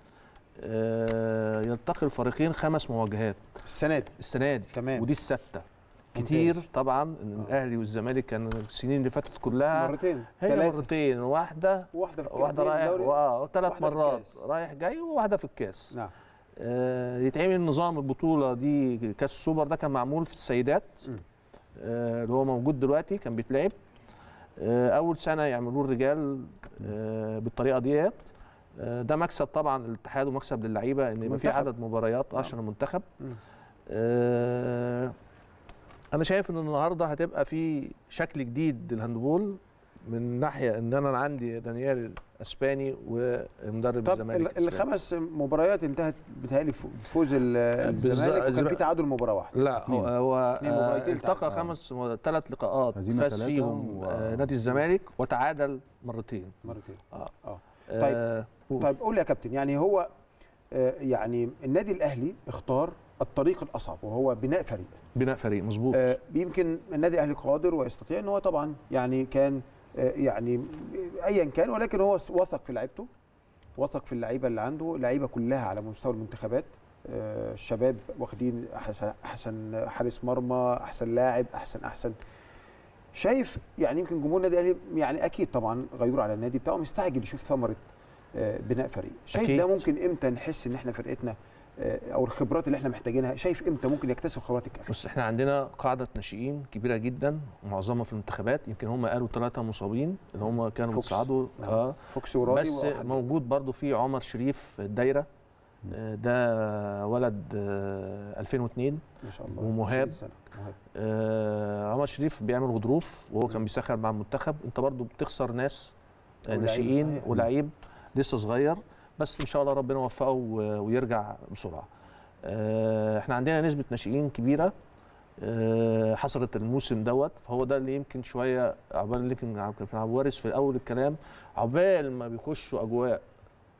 Speaker 2: آه، يلتقي الفريقين خمس مواجهات
Speaker 1: السنه دي
Speaker 2: السنه دي
Speaker 1: تمام.
Speaker 2: ودي السته
Speaker 1: ممتاز.
Speaker 2: كتير طبعا ان
Speaker 1: آه.
Speaker 2: الاهلي والزمالك كان السنين اللي فاتت كلها
Speaker 1: مرتين
Speaker 2: هي
Speaker 1: ثلاثة
Speaker 2: مرتين واحده
Speaker 1: واحده في
Speaker 2: واحده رايح
Speaker 1: الدوري.
Speaker 2: اه ثلاث
Speaker 1: واحدة في
Speaker 2: مرات
Speaker 1: الكاس.
Speaker 2: رايح جاي وواحده في الكاس
Speaker 1: نعم
Speaker 2: آه، يتعمل نظام البطوله دي كاس السوبر ده كان معمول في السيدات
Speaker 1: مم.
Speaker 2: آه، اللي هو موجود دلوقتي كان بيتلعب آه، اول سنه يعملوه الرجال آه، بالطريقه ديت آه، ده مكسب طبعا للاتحاد ومكسب للعيبه ان يبقى في
Speaker 1: المنتخب.
Speaker 2: عدد مباريات
Speaker 1: نعم.
Speaker 2: عشان المنتخب
Speaker 1: مم.
Speaker 2: آه، انا شايف ان النهارده هتبقى في شكل جديد للهاندبول من ناحيه ان انا عندي دانيال اسباني ومدرب
Speaker 1: طب
Speaker 2: الزمالك
Speaker 1: ال-
Speaker 2: إسباني.
Speaker 1: الخمس مباريات انتهت بتهيألي ف- بفوز ال-
Speaker 2: بالظ-
Speaker 1: الزمالك وكان
Speaker 2: الزم-
Speaker 1: في تعادل مباراه واحده
Speaker 2: لا هو
Speaker 3: اتنين.
Speaker 2: هو
Speaker 1: اتنين
Speaker 2: آه،
Speaker 1: مباراتين
Speaker 2: التقى
Speaker 1: تعادل.
Speaker 2: خمس ثلاث لقاءات
Speaker 3: هزيمة
Speaker 2: فاز
Speaker 3: تلاتة
Speaker 2: فيهم
Speaker 3: و-
Speaker 2: آه، نادي الزمالك وتعادل مرتين
Speaker 1: مرتين
Speaker 2: آه،
Speaker 1: طيب قول لي يا كابتن يعني هو آه، يعني النادي الاهلي اختار الطريق الاصعب وهو بناء فريق
Speaker 2: بناء فريق مظبوط
Speaker 1: آه، يمكن النادي الاهلي قادر ويستطيع ان هو طبعا يعني كان آه، يعني ايا كان ولكن هو وثق في لعيبته وثق في اللعيبه اللي عنده اللعيبه كلها على مستوى المنتخبات آه، الشباب واخدين احسن احسن حارس مرمى احسن لاعب احسن احسن شايف يعني يمكن جمهور النادي الاهلي يعني اكيد طبعا غيور على النادي بتاعه مستعجل يشوف ثمره آه، بناء فريق شايف
Speaker 2: أكيد.
Speaker 1: ده ممكن امتى نحس ان احنا فرقتنا آه، او الخبرات اللي احنا محتاجينها شايف امتى ممكن يكتسب خبرات الكافيه
Speaker 2: بص احنا عندنا قاعده ناشئين كبيره جدا معظمها في المنتخبات يمكن هم قالوا ثلاثه مصابين اللي هم كانوا
Speaker 1: فوكس.
Speaker 2: بيصعدوا
Speaker 1: نعم.
Speaker 2: اه
Speaker 1: فوكس وراضي
Speaker 2: بس
Speaker 1: وواحد-
Speaker 2: موجود برضو في عمر شريف في الدايره آه، ده ولد آه، 2002
Speaker 1: ما شاء الله
Speaker 2: ومهاب.
Speaker 1: 20 سنة. مهاب
Speaker 2: آه، عمر شريف بيعمل غضروف وهو كان
Speaker 1: مم.
Speaker 2: بيسخر مع المنتخب انت برضو بتخسر ناس آه،
Speaker 1: ولعيب
Speaker 2: ناشئين
Speaker 1: صحيح.
Speaker 2: ولعيب لسه صغير بس ان شاء الله ربنا يوفقه و- ويرجع بسرعه آه، احنا عندنا نسبه ناشئين كبيره آه، حصلت الموسم دوت فهو ده اللي يمكن شويه عقبال اللي كان كابتن عبد الوارث في اول الكلام عقبال ما بيخشوا اجواء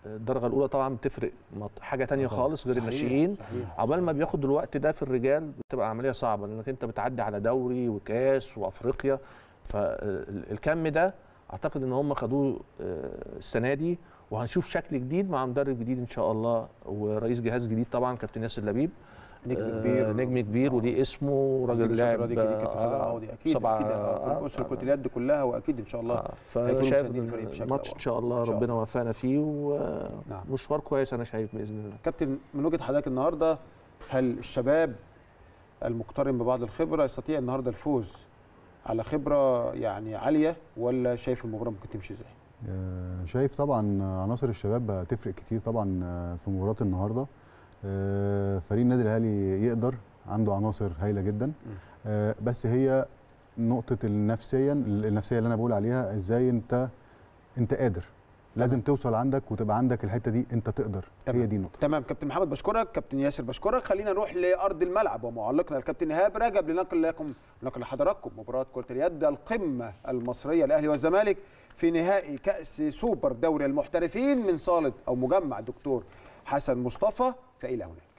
Speaker 2: الدرجه الاولى طبعا بتفرق مط- حاجه تانية
Speaker 1: طبعاً.
Speaker 2: خالص غير
Speaker 1: صحيح،
Speaker 2: الناشئين
Speaker 1: صحيح.
Speaker 2: عقبال ما بياخد الوقت ده في الرجال بتبقى عمليه صعبه لانك انت بتعدي على دوري وكاس وافريقيا فالكم ده اعتقد ان هم خدوه آه، السنه دي وهنشوف شكل جديد مع مدرب جديد ان شاء الله ورئيس جهاز جديد طبعا كابتن ياسر لبيب
Speaker 1: نجم
Speaker 2: آه،
Speaker 1: كبير
Speaker 2: نجم كبير وليه اسمه وراجل
Speaker 1: لاعب
Speaker 2: لاعب
Speaker 1: دي كده كابتن خالد
Speaker 2: آه،
Speaker 1: العوضي اكيد
Speaker 2: سبعة
Speaker 1: اكيد
Speaker 2: آه،
Speaker 1: آه، اسره
Speaker 2: آه،
Speaker 1: كره اليد كلها واكيد ان شاء الله
Speaker 2: آه،
Speaker 1: هيكونوا
Speaker 2: فشايف
Speaker 1: مساندين
Speaker 2: إن
Speaker 1: الفريق بشكل
Speaker 2: الماتش
Speaker 1: أو
Speaker 2: ان شاء الله
Speaker 1: إن شاء
Speaker 2: ربنا وفقنا فيه
Speaker 1: نعم.
Speaker 2: ومشوار كويس انا شايف باذن الله
Speaker 1: كابتن من وجهه حضرتك النهارده هل الشباب المقترن ببعض الخبره يستطيع النهارده الفوز على خبره يعني عاليه ولا شايف المباراه ممكن تمشي ازاي؟
Speaker 3: آه، شايف طبعا عناصر الشباب هتفرق كتير طبعا آه، في مباراه النهارده آه، فريق النادي الاهلي يقدر عنده عناصر هايله جدا آه، بس هي نقطه النفسيا النفسيه اللي انا بقول عليها ازاي انت انت قادر لازم توصل عندك وتبقى عندك الحته دي انت تقدر
Speaker 1: تمام.
Speaker 3: هي دي النقطه
Speaker 1: تمام كابتن محمد بشكرك كابتن ياسر بشكرك خلينا نروح لارض الملعب ومعلقنا الكابتن ايهاب رجب لنقل لكم نقل لحضراتكم مباراه كره اليد القمه المصريه الاهلي والزمالك في نهائي كاس سوبر دوري المحترفين من صاله او مجمع الدكتور حسن مصطفى فالى هناك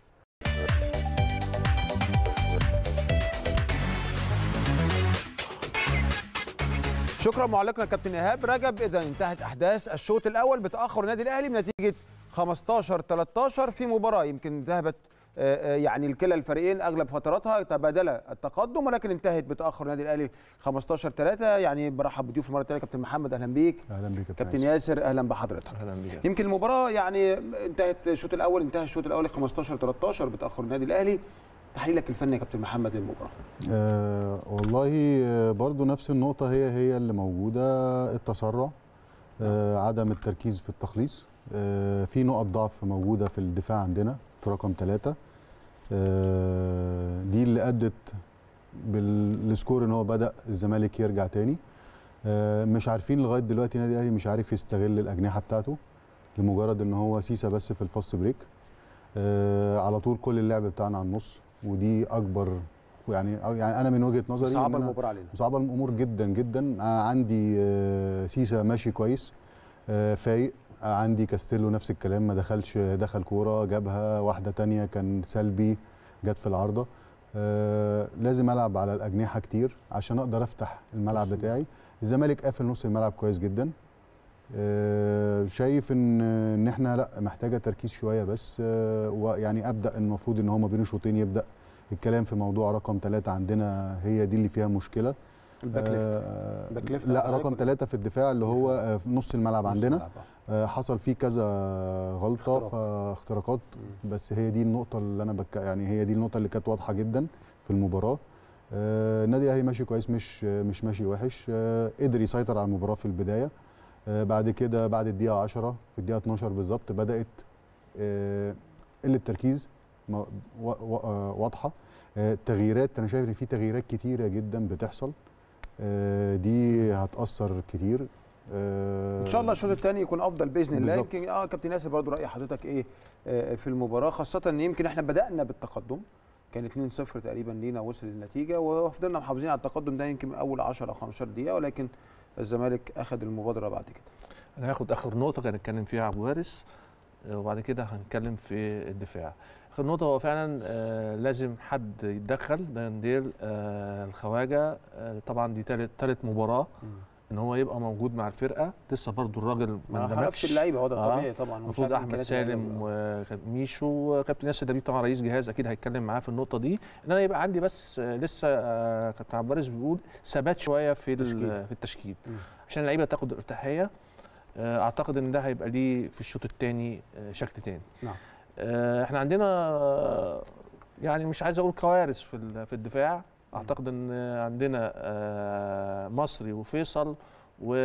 Speaker 1: شكرا معلقنا كابتن ايهاب رجب اذا انتهت احداث الشوط الاول بتاخر النادي الاهلي بنتيجه 15 13 في مباراه يمكن ذهبت آه، آه، يعني الكلا الفريقين اغلب فتراتها تبادلا التقدم ولكن انتهت بتاخر النادي الاهلي 15 3 يعني برحب بضيوف المره الثانيه كابتن محمد اهلا بيك
Speaker 3: اهلا بيك يا
Speaker 1: كابتن
Speaker 3: ياسر.
Speaker 1: ياسر اهلا بحضرتك
Speaker 2: اهلا بيك
Speaker 1: يمكن المباراه يعني انتهت الشوط الاول انتهى الشوط الاول 15 13 بتاخر النادي الاهلي تحليلك الفني يا كابتن محمد للمباراه
Speaker 3: آه والله آه، برضو نفس النقطة هي هي اللي موجودة التسرع آه عدم التركيز في التخليص آه في نقط ضعف موجودة في الدفاع عندنا في رقم ثلاثة آه دي اللي أدت بالسكور إن هو بدأ الزمالك يرجع تاني آه مش عارفين لغاية دلوقتي النادي الأهلي مش عارف يستغل الأجنحة بتاعته لمجرد إن هو سيسا بس في الفاست بريك آه على طول كل اللعب بتاعنا على النص ودي أكبر يعني يعني أنا من وجهة نظري إن
Speaker 1: صعبه
Speaker 3: أنا-
Speaker 1: المباراه علينا
Speaker 3: صعبه الامور جدا جدا آه، عندي آه، سيسا ماشي كويس آه، فايق آه، عندي كاستيلو نفس الكلام ما دخلش دخل كوره جابها واحده تانية كان سلبي جت في العارضه آه، لازم العب على الاجنحه كتير عشان اقدر افتح الملعب
Speaker 1: نص
Speaker 3: بتاعي الزمالك قافل نص الملعب كويس جدا آه، شايف ان ان احنا لا محتاجه تركيز شويه بس آه، ويعني ابدا المفروض ان هو ما بين الشوطين يبدا الكلام في موضوع رقم ثلاثة عندنا هي دي اللي فيها مشكله
Speaker 1: الباك ليفت
Speaker 3: آه،
Speaker 1: باك ليفت
Speaker 3: لا
Speaker 1: حضرتك
Speaker 3: رقم
Speaker 1: ولا-
Speaker 3: ثلاثة في الدفاع اللي هو آه، في نص الملعب
Speaker 1: نص
Speaker 3: عندنا
Speaker 1: الملعب، آه.
Speaker 3: آه، حصل فيه كذا غلطة
Speaker 1: اختراق.
Speaker 3: فاختراقات
Speaker 1: مم.
Speaker 3: بس هي دي النقطة اللي أنا بك يعني هي دي النقطة اللي كانت واضحة جدا في المباراة آه، النادي الأهلي ماشي كويس مش آه، مش ماشي وحش آه، قدر يسيطر على المباراة في البداية آه، بعد كده بعد الدقيقة 10 في الدقيقة 12 بالظبط بدأت آه، قلة تركيز م- و- و- آه، واضحة آه، تغييرات أنا شايف إن في تغييرات كتيرة جدا بتحصل آه، دي هتأثر كتير آه،
Speaker 1: ان شاء الله الشوط الثاني يكون افضل باذن الله
Speaker 3: بالظبط.
Speaker 1: يمكن اه كابتن ياسر برضو راي حضرتك ايه آه في المباراه خاصه ان يمكن احنا بدانا بالتقدم كان 2-0 تقريبا لينا وصل النتيجه وفضلنا محافظين على التقدم ده يمكن من اول 10 او 15 دقيقه ولكن الزمالك اخذ المبادره بعد كده
Speaker 2: انا هاخد اخر نقطه كان نتكلم فيها عبد الوارث آه، وبعد كده هنتكلم في الدفاع اخر نقطه هو فعلا آه، لازم حد يتدخل ده نديل آه، الخواجه آه، طبعا دي تالت تالت مباراه ان هو يبقى موجود مع الفرقه لسه برضو الراجل ما
Speaker 1: ما حركش
Speaker 2: اندمجش
Speaker 1: اللعيبه هو ده
Speaker 2: آه.
Speaker 1: طبيعي طبعا ومش
Speaker 2: المفروض
Speaker 1: عارف
Speaker 2: احمد
Speaker 1: إمكانيات
Speaker 2: سالم
Speaker 1: اللعيبة.
Speaker 2: وميشو وكابتن ياسر دبيب طبعا رئيس جهاز اكيد هيتكلم معاه في النقطه دي ان انا يبقى عندي بس آه، لسه آه، كابتن عبد الوارث بيقول ثبات شويه في ال-
Speaker 1: تشكيل.
Speaker 2: في التشكيل
Speaker 1: مم.
Speaker 2: عشان اللعيبه تاخد ارتاحيه آه، اعتقد ان ده هيبقى ليه في الشوط الثاني شكل تاني
Speaker 1: نعم.
Speaker 2: آه، احنا عندنا آه، يعني مش عايز اقول كوارث في ال- في الدفاع اعتقد ان عندنا آه، مصري وفيصل و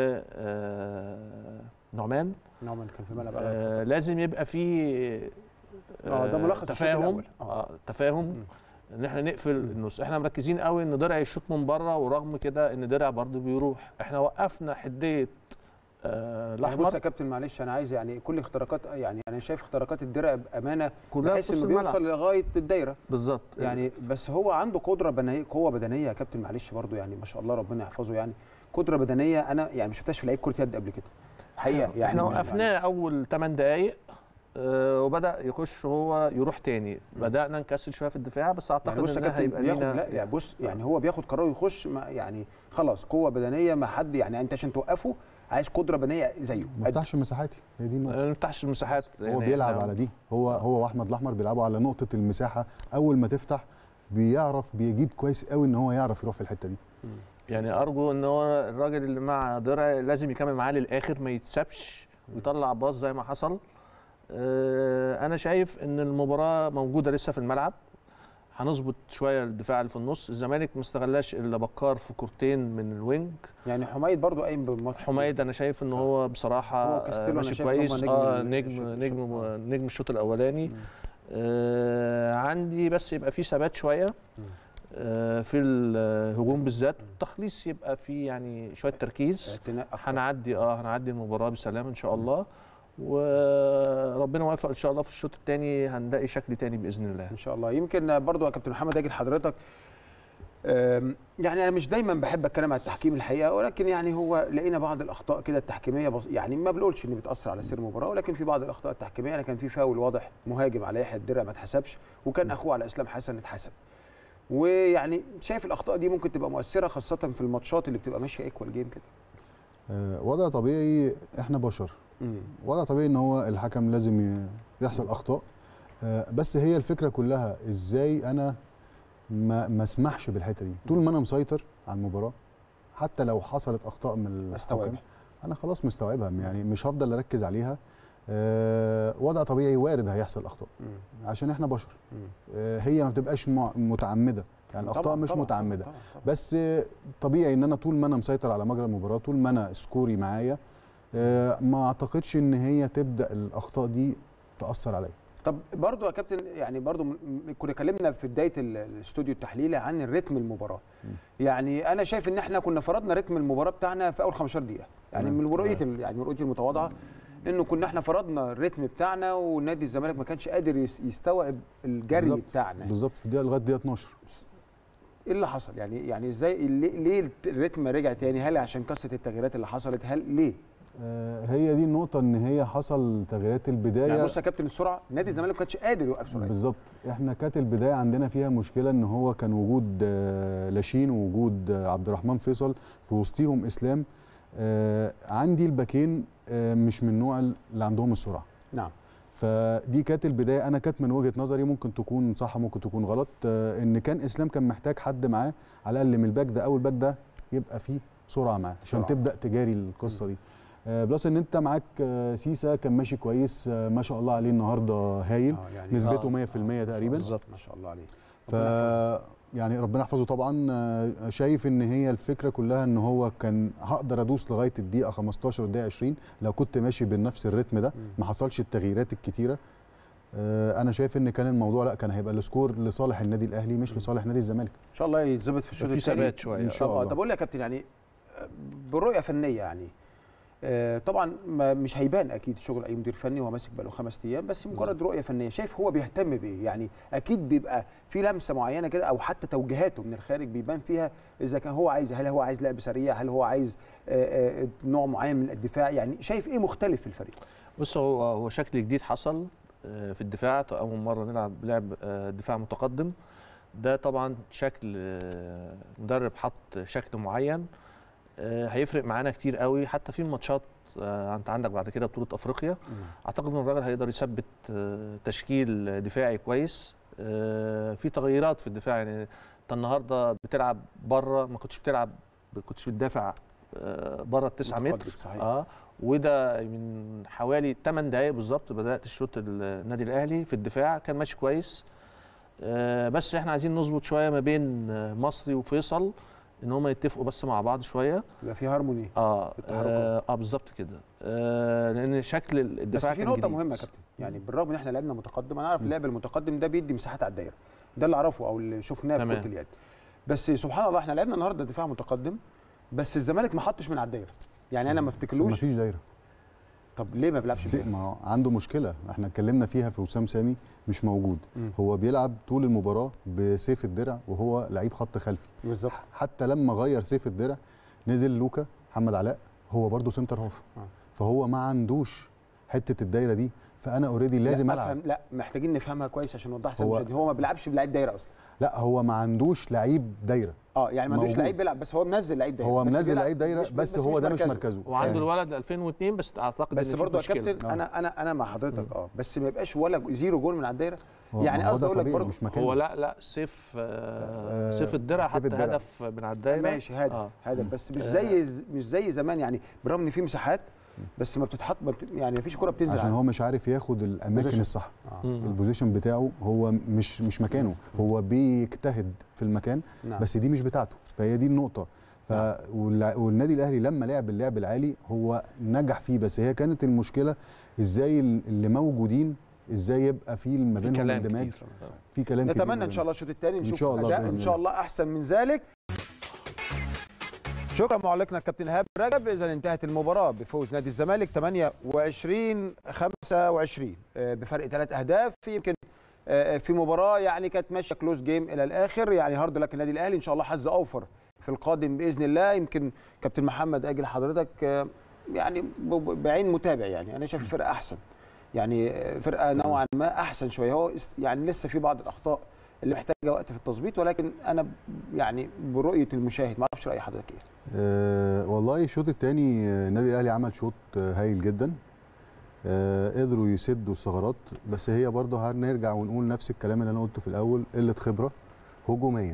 Speaker 2: آه، نعمان
Speaker 1: نعم كان في ملعب
Speaker 2: آه، لازم يبقى في
Speaker 1: آه، ده ملخص الشوط
Speaker 2: تفاهم
Speaker 1: الأول. آه.
Speaker 2: آه، تفاهم ان احنا نقفل النص احنا مركزين قوي ان درع يشوط من بره ورغم كده ان درع برضه بيروح احنا وقفنا حديه آه
Speaker 1: يعني بص يا
Speaker 2: الاحمر
Speaker 1: كابتن معلش انا عايز يعني كل اختراقات يعني انا شايف اختراقات الدرع بامانه
Speaker 2: كلها
Speaker 1: بحيث
Speaker 2: في نص
Speaker 1: انه
Speaker 2: الملعب.
Speaker 1: بيوصل لغايه الدايره
Speaker 2: بالظبط
Speaker 1: يعني بس هو عنده قدره بدنيه قوه بدنيه يا كابتن معلش برضو يعني ما شاء الله ربنا يحفظه يعني قدره بدنيه انا يعني ما شفتهاش في لعيب كره يد قبل كده حقيقه يعني
Speaker 2: احنا وقفناه اول 8 دقائق آه، وبدا يخش هو يروح تاني بدانا نكسل شويه في الدفاع بس اعتقد
Speaker 1: يعني بص يا
Speaker 2: ان
Speaker 1: كابتن
Speaker 2: هيبقى
Speaker 1: بياخد
Speaker 2: لينا
Speaker 1: لا يعني بص يعني هو بياخد قرار يخش ما يعني خلاص قوه بدنيه ما حد يعني انت عشان توقفه عايز قدره بدنيه زيه
Speaker 3: ما فتحش مساحاتي هي دي النقطه
Speaker 2: ما نفتحش المساحات
Speaker 3: هو
Speaker 2: يعني
Speaker 3: بيلعب
Speaker 2: إحنا-
Speaker 3: على دي هو هو واحمد الاحمر بيلعبوا على نقطه المساحه اول ما تفتح بيعرف بيجيد كويس قوي ان هو يعرف يروح في الحته دي
Speaker 2: يعني ارجو ان هو الراجل اللي مع درع لازم يكمل معاه للاخر ما يتسابش ويطلع باص زي ما حصل آه، انا شايف ان المباراه موجوده لسه في الملعب هنظبط شويه الدفاع اللي في النص الزمالك ما استغلاش الا بكار في كورتين من الوينج
Speaker 1: يعني حميد برضو قايم بماتش
Speaker 2: حميد انا شايف ان هو بصراحه
Speaker 1: هو
Speaker 2: آه،
Speaker 1: كاستيلو أنا
Speaker 2: ماشي
Speaker 1: شايف إن هم
Speaker 2: كويس
Speaker 1: نجم
Speaker 2: اه
Speaker 1: ال-
Speaker 2: نجم
Speaker 1: الشوط-
Speaker 2: نجم
Speaker 1: الشوط. آه.
Speaker 2: نجم الشوط الاولاني
Speaker 1: مم.
Speaker 2: آه عندي بس يبقى في ثبات شويه آه في الهجوم بالذات التخليص يبقى في يعني شويه تركيز
Speaker 1: اعتناء أكتر.
Speaker 2: هنعدي اه هنعدي المباراه بسلام ان شاء الله وربنا يوفق ان شاء الله في الشوط الثاني هنلاقي شكل تاني باذن الله
Speaker 1: ان شاء الله يمكن برضو يا كابتن محمد اجي لحضرتك أم، يعني انا مش دايما بحب اتكلم على التحكيم الحقيقه ولكن يعني هو لقينا بعض الاخطاء كده التحكيميه بص يعني ما بنقولش ان بتاثر على سير المباراه ولكن في بعض الاخطاء التحكيميه يعني كان في فاول واضح مهاجم على يحيى الدرع ما اتحسبش وكان اخوه على اسلام حسن اتحسب ويعني شايف الاخطاء دي ممكن تبقى مؤثره خاصه في الماتشات اللي بتبقى ماشيه ايكوال جيم كده
Speaker 3: آه، وضع طبيعي احنا بشر
Speaker 1: مم.
Speaker 3: وضع طبيعي ان هو الحكم لازم ي- يحصل اخطاء آه، بس هي الفكره كلها ازاي انا ما ما اسمحش بالحته دي طول ما انا مسيطر على المباراه حتى لو حصلت اخطاء من الحكم
Speaker 1: استوعبها
Speaker 3: انا خلاص مستوعبها يعني مش هفضل اركز عليها آه، وضع طبيعي وارد هيحصل اخطاء
Speaker 1: مم.
Speaker 3: عشان احنا بشر
Speaker 1: مم.
Speaker 3: آه، هي ما بتبقاش مع- متعمده يعني الاخطاء
Speaker 1: طبعاً،
Speaker 3: مش
Speaker 1: طبعاً،
Speaker 3: متعمده
Speaker 1: طبعاً، طبعاً.
Speaker 3: بس آه، طبيعي ان انا طول ما انا مسيطر على مجرى المباراه طول ما انا سكوري معايا آه، ما اعتقدش ان هي تبدا الاخطاء دي تاثر عليا
Speaker 1: طب برضو يا كابتن يعني برضو م- م- كنا اتكلمنا في بدايه ال- الاستوديو التحليلي عن الريتم المباراه يعني انا شايف ان احنا كنا فرضنا رتم المباراه بتاعنا في اول 15 دقيقه يعني
Speaker 3: تمام.
Speaker 1: من رؤيه ال- يعني من رؤيتي المتواضعه انه كنا احنا فرضنا الريتم بتاعنا ونادي الزمالك ما كانش قادر يس- يستوعب الجري
Speaker 3: بالظبط.
Speaker 1: بتاعنا
Speaker 3: بالظبط في الدقيقه لغايه دقيقه 12
Speaker 1: ايه اللي حصل يعني يعني ازاي ليه, ليه الريتم رجع تاني هل عشان كثره التغييرات اللي حصلت هل ليه
Speaker 3: آه، هي دي النقطه ان هي حصل تغييرات البدايه
Speaker 1: يعني بص يا كابتن السرعه نادي الزمالك ما كانش قادر يوقف سرعته
Speaker 3: بالظبط احنا كانت البدايه عندنا فيها مشكله ان هو كان وجود آه، لاشين ووجود آه، عبد الرحمن فيصل في وسطيهم اسلام آه، عندي الباكين آه، مش من النوع اللي عندهم السرعه
Speaker 1: نعم
Speaker 3: فدي كانت البدايه انا كانت من وجهه نظري ممكن تكون صح ممكن تكون غلط آه، ان كان اسلام كان محتاج حد معاه على الاقل من الباك ده او الباك ده يبقى فيه سرعه معاه عشان
Speaker 1: سرعة.
Speaker 3: تبدا تجاري القصه دي آه، بلس ان انت معاك آه، سيسا كان ماشي كويس آه، ما شاء الله عليه النهارده هايل
Speaker 1: آه يعني
Speaker 3: نسبته
Speaker 2: آه،
Speaker 3: 100% تقريبا
Speaker 2: بالظبط.
Speaker 1: ما شاء الله عليه
Speaker 3: ف يعني ربنا يحفظه طبعا آه، شايف ان هي الفكره كلها ان هو كان هقدر ادوس لغايه الدقيقه 15 والدقيقه 20 لو كنت ماشي بنفس الريتم ده ما حصلش التغييرات الكتيره آه، انا شايف ان كان الموضوع لا كان هيبقى السكور لصالح النادي الاهلي مش لصالح نادي الزمالك
Speaker 1: ان شاء الله يتظبط في الشوط
Speaker 2: في
Speaker 1: الثاني
Speaker 2: ثبات شويه
Speaker 3: إن شاء
Speaker 1: طب آه،
Speaker 3: الله.
Speaker 1: طب اقول لك يا كابتن يعني آه، برؤيه فنيه يعني آه، طبعا ما مش هيبان اكيد شغل اي مدير فني هو ماسك بقاله خمس ايام بس مجرد رؤيه فنيه شايف هو بيهتم بايه يعني اكيد بيبقى في لمسه معينه كده او حتى توجيهاته من الخارج بيبان فيها اذا كان هو عايز هل هو عايز لعب سريع هل هو عايز آه، آه، نوع معين من الدفاع يعني شايف ايه مختلف في الفريق
Speaker 2: بص هو هو شكل جديد حصل آه، في الدفاع اول مره نلعب لعب آه، دفاع متقدم ده طبعا شكل آه، مدرب حط شكل معين آه، هيفرق معانا كتير قوي حتى في ماتشات آه، انت عندك بعد كده بطوله افريقيا اعتقد ان الراجل هيقدر يثبت آه، تشكيل دفاعي كويس آه، في تغييرات في الدفاع يعني انت النهارده بتلعب بره ما كنتش بتلعب ما كنتش بتدافع آه، بره التسعة
Speaker 1: متقدم،
Speaker 2: متر
Speaker 1: صحيح.
Speaker 2: اه وده من حوالي 8 دقائق بالظبط بدات الشوط النادي الاهلي في الدفاع كان ماشي كويس آه، بس احنا عايزين نظبط شويه ما بين آه، مصري وفيصل ان هم يتفقوا بس مع بعض شويه
Speaker 1: يبقى في هارموني
Speaker 2: اه
Speaker 1: التحركات.
Speaker 2: اه, آه بالظبط كده آه لان شكل
Speaker 1: بس
Speaker 2: الدفاع
Speaker 1: في
Speaker 2: كان
Speaker 1: نقطه
Speaker 2: جديد.
Speaker 1: مهمه يا كابتن يعني بالرغم ان احنا لعبنا متقدم انا عارف اللعب المتقدم ده بيدي مساحات على الدايره ده اللي اعرفه او اللي شفناه في
Speaker 2: تمام.
Speaker 1: كره اليد بس سبحان الله احنا لعبنا النهارده دفاع متقدم بس الزمالك ما حطش من على الدايره يعني انا ما
Speaker 3: ما
Speaker 1: افتكرلوش
Speaker 3: فيش دايره
Speaker 1: طب ليه ما بيلعبش
Speaker 3: سي-
Speaker 1: بدايرة؟
Speaker 3: ما هو عنده مشكله احنا اتكلمنا فيها في وسام سامي مش موجود
Speaker 1: مم.
Speaker 3: هو بيلعب طول المباراه بسيف الدرع وهو لعيب خط خلفي
Speaker 1: بالظبط
Speaker 3: حتى لما غير سيف الدرع نزل لوكا محمد علاء هو برضه سنتر هاف
Speaker 1: آه.
Speaker 3: فهو ما عندوش حته الدايره دي فانا اوريدي لازم
Speaker 1: لا
Speaker 3: العب
Speaker 1: أفهم لا محتاجين نفهمها كويس عشان نوضحها
Speaker 3: هو-
Speaker 1: هو, هو ما بيلعبش بلعيب دايره اصلا
Speaker 3: لا هو ما عندوش لعيب دايره
Speaker 1: اه يعني ما عندوش
Speaker 3: موجود.
Speaker 1: لعيب بيلعب بس هو منزل لعيب دايره
Speaker 3: هو
Speaker 1: بس
Speaker 3: منزل
Speaker 1: بيلعب-
Speaker 3: لعيب دايره
Speaker 1: مش-
Speaker 3: بس, هو ده مش مركزه
Speaker 2: وعنده
Speaker 3: فاهم؟
Speaker 2: الولد 2002 بس اعتقد
Speaker 1: بس
Speaker 2: إن في
Speaker 1: برضه يا
Speaker 2: مشكلة.
Speaker 1: كابتن انا انا انا مع حضرتك اه بس ما يبقاش ولا زيرو جول من على الدايره
Speaker 3: هو-
Speaker 1: يعني
Speaker 3: ما هو
Speaker 1: قصدي
Speaker 3: ده
Speaker 1: اقول لك
Speaker 3: طبيعي،
Speaker 1: برضه
Speaker 3: مش مكانه
Speaker 2: هو لا لا سيف آه
Speaker 3: آه،
Speaker 2: سيف الدرع
Speaker 3: سيف
Speaker 2: حتى
Speaker 3: الدرع.
Speaker 2: هدف من على الدايره
Speaker 1: ماشي هدف
Speaker 2: آه.
Speaker 1: هدف بس مش زي مش زي زمان يعني برغم ان في مساحات بس ما بتتحط ما بت... يعني ما فيش كوره بتنزل
Speaker 3: عشان
Speaker 1: عنها.
Speaker 3: هو مش عارف ياخد الاماكن
Speaker 1: Position.
Speaker 3: الصح
Speaker 1: آه.
Speaker 2: مم.
Speaker 3: البوزيشن بتاعه هو مش مش مكانه هو بيجتهد في المكان
Speaker 1: نعم.
Speaker 3: بس دي مش بتاعته فهي دي النقطه ف والع- والنادي الاهلي لما لعب اللعب العالي هو نجح فيه بس هي كانت المشكله ازاي ال- اللي موجودين ازاي يبقى في ما
Speaker 2: في
Speaker 3: بينهم
Speaker 2: كلام
Speaker 3: اندماج
Speaker 2: كتير
Speaker 3: في كلام كتير
Speaker 1: نتمنى
Speaker 3: ما
Speaker 1: ان شاء الله الشوط الثاني
Speaker 3: إن
Speaker 1: نشوف
Speaker 3: شاء الله
Speaker 1: اداء
Speaker 3: بإذن
Speaker 1: ان شاء
Speaker 3: الله.
Speaker 1: الله احسن من ذلك شكرا معلقنا الكابتن ايهاب رجب اذا انتهت المباراه بفوز نادي الزمالك 28 25 آه، بفرق ثلاث اهداف في يمكن آه، في مباراه يعني كانت ماشيه كلوز جيم الى الاخر يعني هارد لك النادي الاهلي ان شاء الله حظ اوفر في القادم باذن الله يمكن كابتن محمد اجل حضرتك آه، يعني ب- ب- بعين متابع يعني انا شايف الفرقه احسن يعني آه، فرقه نوعا ما احسن شويه هو است- يعني لسه في بعض الاخطاء اللي محتاجه وقت في التظبيط ولكن انا ب- يعني برؤيه المشاهد ما اعرفش راي حضرتك ايه
Speaker 3: أه والله الشوط الثاني النادي الاهلي عمل شوط آه، هايل جدا أه قدروا يسدوا الثغرات بس هي برضه هنرجع ونقول نفس الكلام اللي انا قلته في الاول قله خبره هجوميا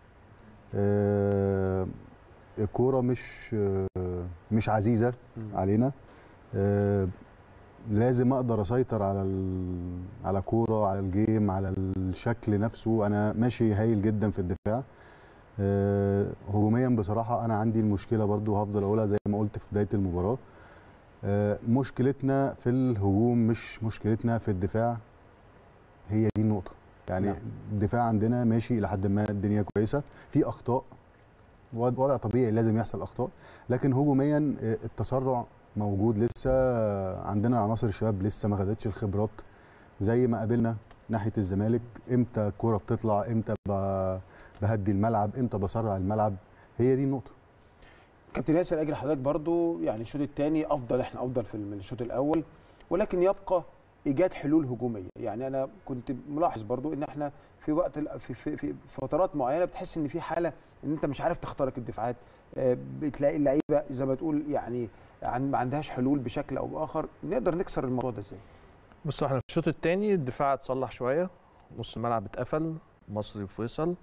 Speaker 3: أه الكوره مش آه، مش عزيزه علينا أه لازم اقدر اسيطر على ال- على كوره على الجيم على الشكل نفسه انا ماشي هايل جدا في الدفاع آه، هجوميا بصراحه انا عندي المشكله برضو هفضل اقولها زي ما قلت في بدايه المباراه آه، مشكلتنا في الهجوم مش مشكلتنا في الدفاع هي دي النقطه يعني
Speaker 1: نعم.
Speaker 3: الدفاع عندنا ماشي الى حد ما الدنيا كويسه في اخطاء وض- وضع طبيعي لازم يحصل اخطاء لكن هجوميا آه، التسرع موجود لسه آه، عندنا عناصر الشباب لسه ما خدتش الخبرات زي ما قابلنا ناحيه الزمالك امتى الكوره بتطلع امتى ب- بهدي الملعب امتى بسرع الملعب هي دي النقطه
Speaker 1: كابتن ياسر اجل حضرتك برضو يعني الشوط الثاني افضل احنا افضل في من الشوط الاول ولكن يبقى ايجاد حلول هجوميه يعني انا كنت ملاحظ برضو ان احنا في وقت ال- في, في, في فترات معينه بتحس ان في حاله ان انت مش عارف تخترق الدفاعات آه، بتلاقي اللعيبه زي ما تقول يعني عن ما عندهاش حلول بشكل او باخر نقدر نكسر الموضوع ده ازاي
Speaker 2: بص احنا في الشوط الثاني الدفاع اتصلح شويه نص الملعب اتقفل مصري وفيصل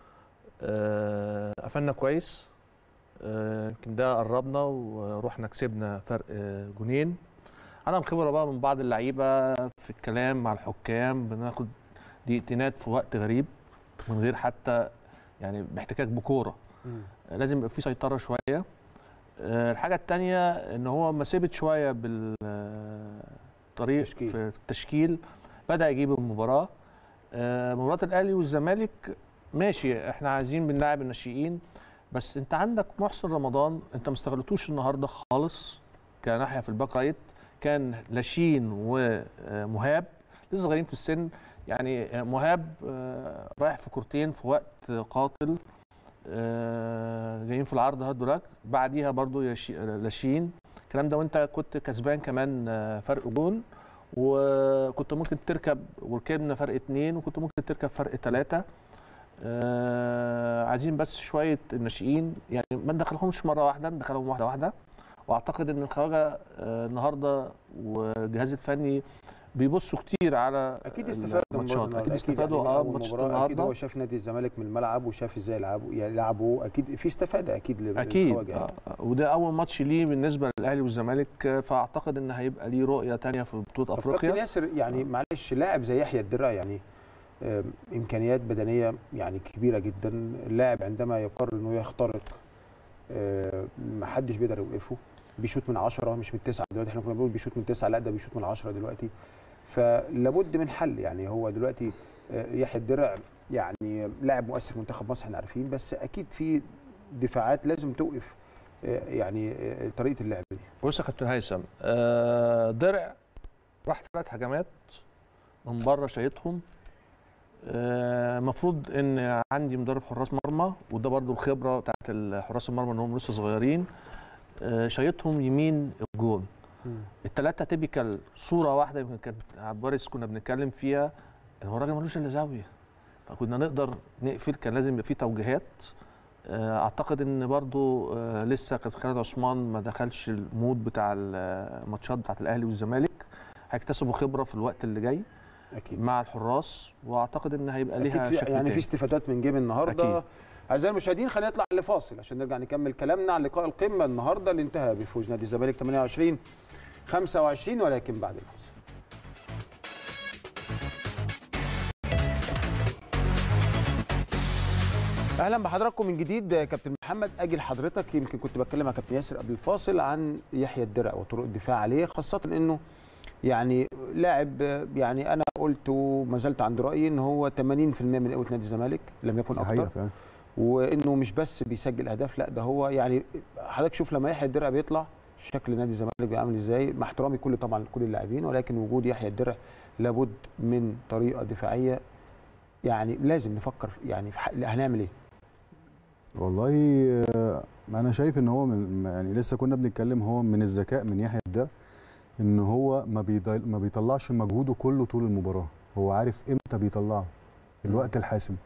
Speaker 2: آه، قفلنا كويس آه، يمكن ده قربنا ورحنا كسبنا فرق آه، جونين عدم خبره بقى من بعض اللعيبه في الكلام مع الحكام بناخد دقيقتينات في وقت غريب من غير حتى يعني باحتكاك بكوره لازم يبقى في سيطره شويه آه، الحاجه الثانيه ان هو ما سيبت شويه بالطريق
Speaker 1: تشكيل.
Speaker 2: في التشكيل بدا يجيب المباراه آه، مباراه الاهلي والزمالك ماشي احنا عايزين بنلاعب الناشئين بس انت عندك محسن رمضان انت ما استغلتوش النهارده خالص كناحيه في الباك رايت كان لاشين ومهاب لسه صغيرين في السن يعني مهاب آه، رايح في كورتين في وقت قاتل آه، جايين في العرض هادوا لك بعديها برضو يشي- لاشين الكلام ده وانت كنت كسبان كمان آه، فرق جون وكنت ممكن تركب وركبنا فرق اتنين وكنت ممكن تركب فرق تلاتة آه عايزين بس شوية الناشئين يعني ما ندخلهمش مرة واحدة ندخلهم واحدة واحدة واعتقد ان الخواجة آه النهارده والجهاز الفني بيبصوا كتير على
Speaker 1: اكيد استفادوا من
Speaker 2: الماتشات
Speaker 1: المباراة
Speaker 2: اكيد
Speaker 1: النهاردة.
Speaker 2: استفادوا
Speaker 1: يعني
Speaker 2: اه
Speaker 1: من أول
Speaker 2: ماتشات
Speaker 1: مباراة اكيد
Speaker 2: النهارده
Speaker 1: هو شاف نادي الزمالك من الملعب وشاف ازاي يلعبوا يعني يلعبوا اكيد في استفاده اكيد لل-
Speaker 2: اكيد
Speaker 1: للخواجة يعني.
Speaker 2: آه. وده اول ماتش ليه بالنسبه للاهلي والزمالك آه، فاعتقد ان هيبقى ليه رؤيه تانية في بطوله
Speaker 1: طب كابتن
Speaker 2: افريقيا
Speaker 1: ياسر يعني معلش لاعب زي يحيى الدرع يعني آم، امكانيات بدنيه يعني كبيره جدا اللاعب عندما يقرر انه يخترق آه، ما حدش بيقدر يوقفه بيشوط من 10 مش من 9 دلوقتي احنا كنا بنقول بيشوط من 9 لا ده بيشوط من 10 دلوقتي فلابد من حل يعني هو دلوقتي آه، يحيى الدرع يعني لاعب مؤثر منتخب مصر احنا عارفين بس اكيد في دفاعات لازم توقف آه، يعني آه، طريقه اللعب دي
Speaker 2: بص يا كابتن هيثم آه درع راح ثلاث هجمات من بره شايطهم المفروض ان عندي مدرب حراس مرمى وده برضو الخبره بتاعت حراس المرمى ان هم لسه صغيرين آه، شايطهم يمين الجون الثلاثه تيبيكال صوره واحده يمكن كانت عبد الوارث كنا بنتكلم فيها ان هو الراجل ملوش الا زاويه فكنا نقدر نقفل كان لازم يبقى في توجيهات آه، اعتقد ان برضو آه، لسه كابتن خالد عثمان ما دخلش المود بتاع الماتشات بتاعت الاهلي والزمالك هيكتسبوا خبره في الوقت اللي جاي
Speaker 1: اكيد
Speaker 2: مع الحراس واعتقد ان هيبقى
Speaker 1: أكيد
Speaker 2: ليها
Speaker 1: في
Speaker 2: شكل
Speaker 1: يعني في
Speaker 2: تاني.
Speaker 1: استفادات من جيم النهارده
Speaker 2: أكيد.
Speaker 1: اعزائي المشاهدين خلينا نطلع لفاصل عشان نرجع نكمل كلامنا عن لقاء القمه النهارده اللي انتهى بفوز نادي الزمالك 28 25 ولكن بعد الفاصل اهلا بحضراتكم من جديد كابتن محمد اجل حضرتك يمكن كنت بتكلم مع كابتن ياسر قبل الفاصل عن يحيى الدرع وطرق الدفاع عليه خاصه انه يعني لاعب يعني انا قلت وما زلت عند رايي ان هو 80% من قوه نادي الزمالك لم يكن
Speaker 3: دي حقيقه
Speaker 1: اكتر
Speaker 3: فعلا
Speaker 1: وانه مش بس بيسجل اهداف لا ده هو يعني حضرتك شوف لما يحيى الدرع بيطلع شكل نادي الزمالك بيعمل ازاي مع احترامي كل طبعا لكل اللاعبين ولكن وجود يحيى الدرع لابد من طريقه دفاعيه يعني لازم نفكر في- يعني في حق- هنعمل ايه
Speaker 3: والله آه، انا شايف ان هو من يعني لسه كنا بنتكلم هو من الذكاء من يحيى الدرع ان هو ما بيضل ما بيطلعش مجهوده كله طول المباراه هو عارف امتى بيطلعه الوقت الحاسم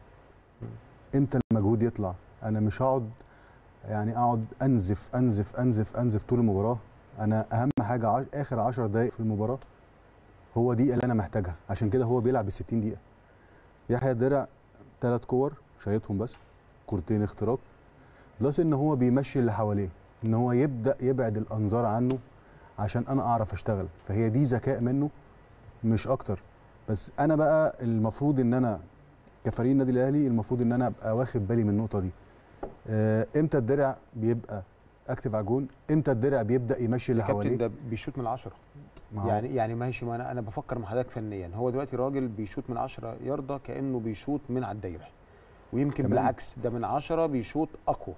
Speaker 3: امتى المجهود يطلع انا مش هقعد يعني اقعد انزف انزف انزف انزف طول المباراه انا اهم حاجه عش... اخر 10 دقائق في المباراه هو دي اللي انا محتاجها عشان كده هو بيلعب ب 60 دقيقه يحيى الدرع ثلاث كور شايطهم بس كورتين اختراق بلس ان هو بيمشي اللي حواليه ان هو يبدا يبعد الانظار عنه عشان انا اعرف اشتغل فهي دي ذكاء منه مش اكتر بس انا بقى المفروض ان انا كفريق النادي الاهلي المفروض ان انا ابقى واخد بالي من النقطه دي آه، امتى الدرع بيبقى اكتف على الجون امتى الدرع بيبدا يمشي اللي
Speaker 1: الكابتن
Speaker 3: حواليه
Speaker 1: ده بيشوط من 10
Speaker 3: ما هو-
Speaker 1: يعني يعني ماشي ما انا انا بفكر مع حضرتك فنيا هو دلوقتي راجل بيشوط من 10 ياردة كانه بيشوط من على الدايره ويمكن
Speaker 3: تمام.
Speaker 1: بالعكس ده من 10 بيشوط اقوى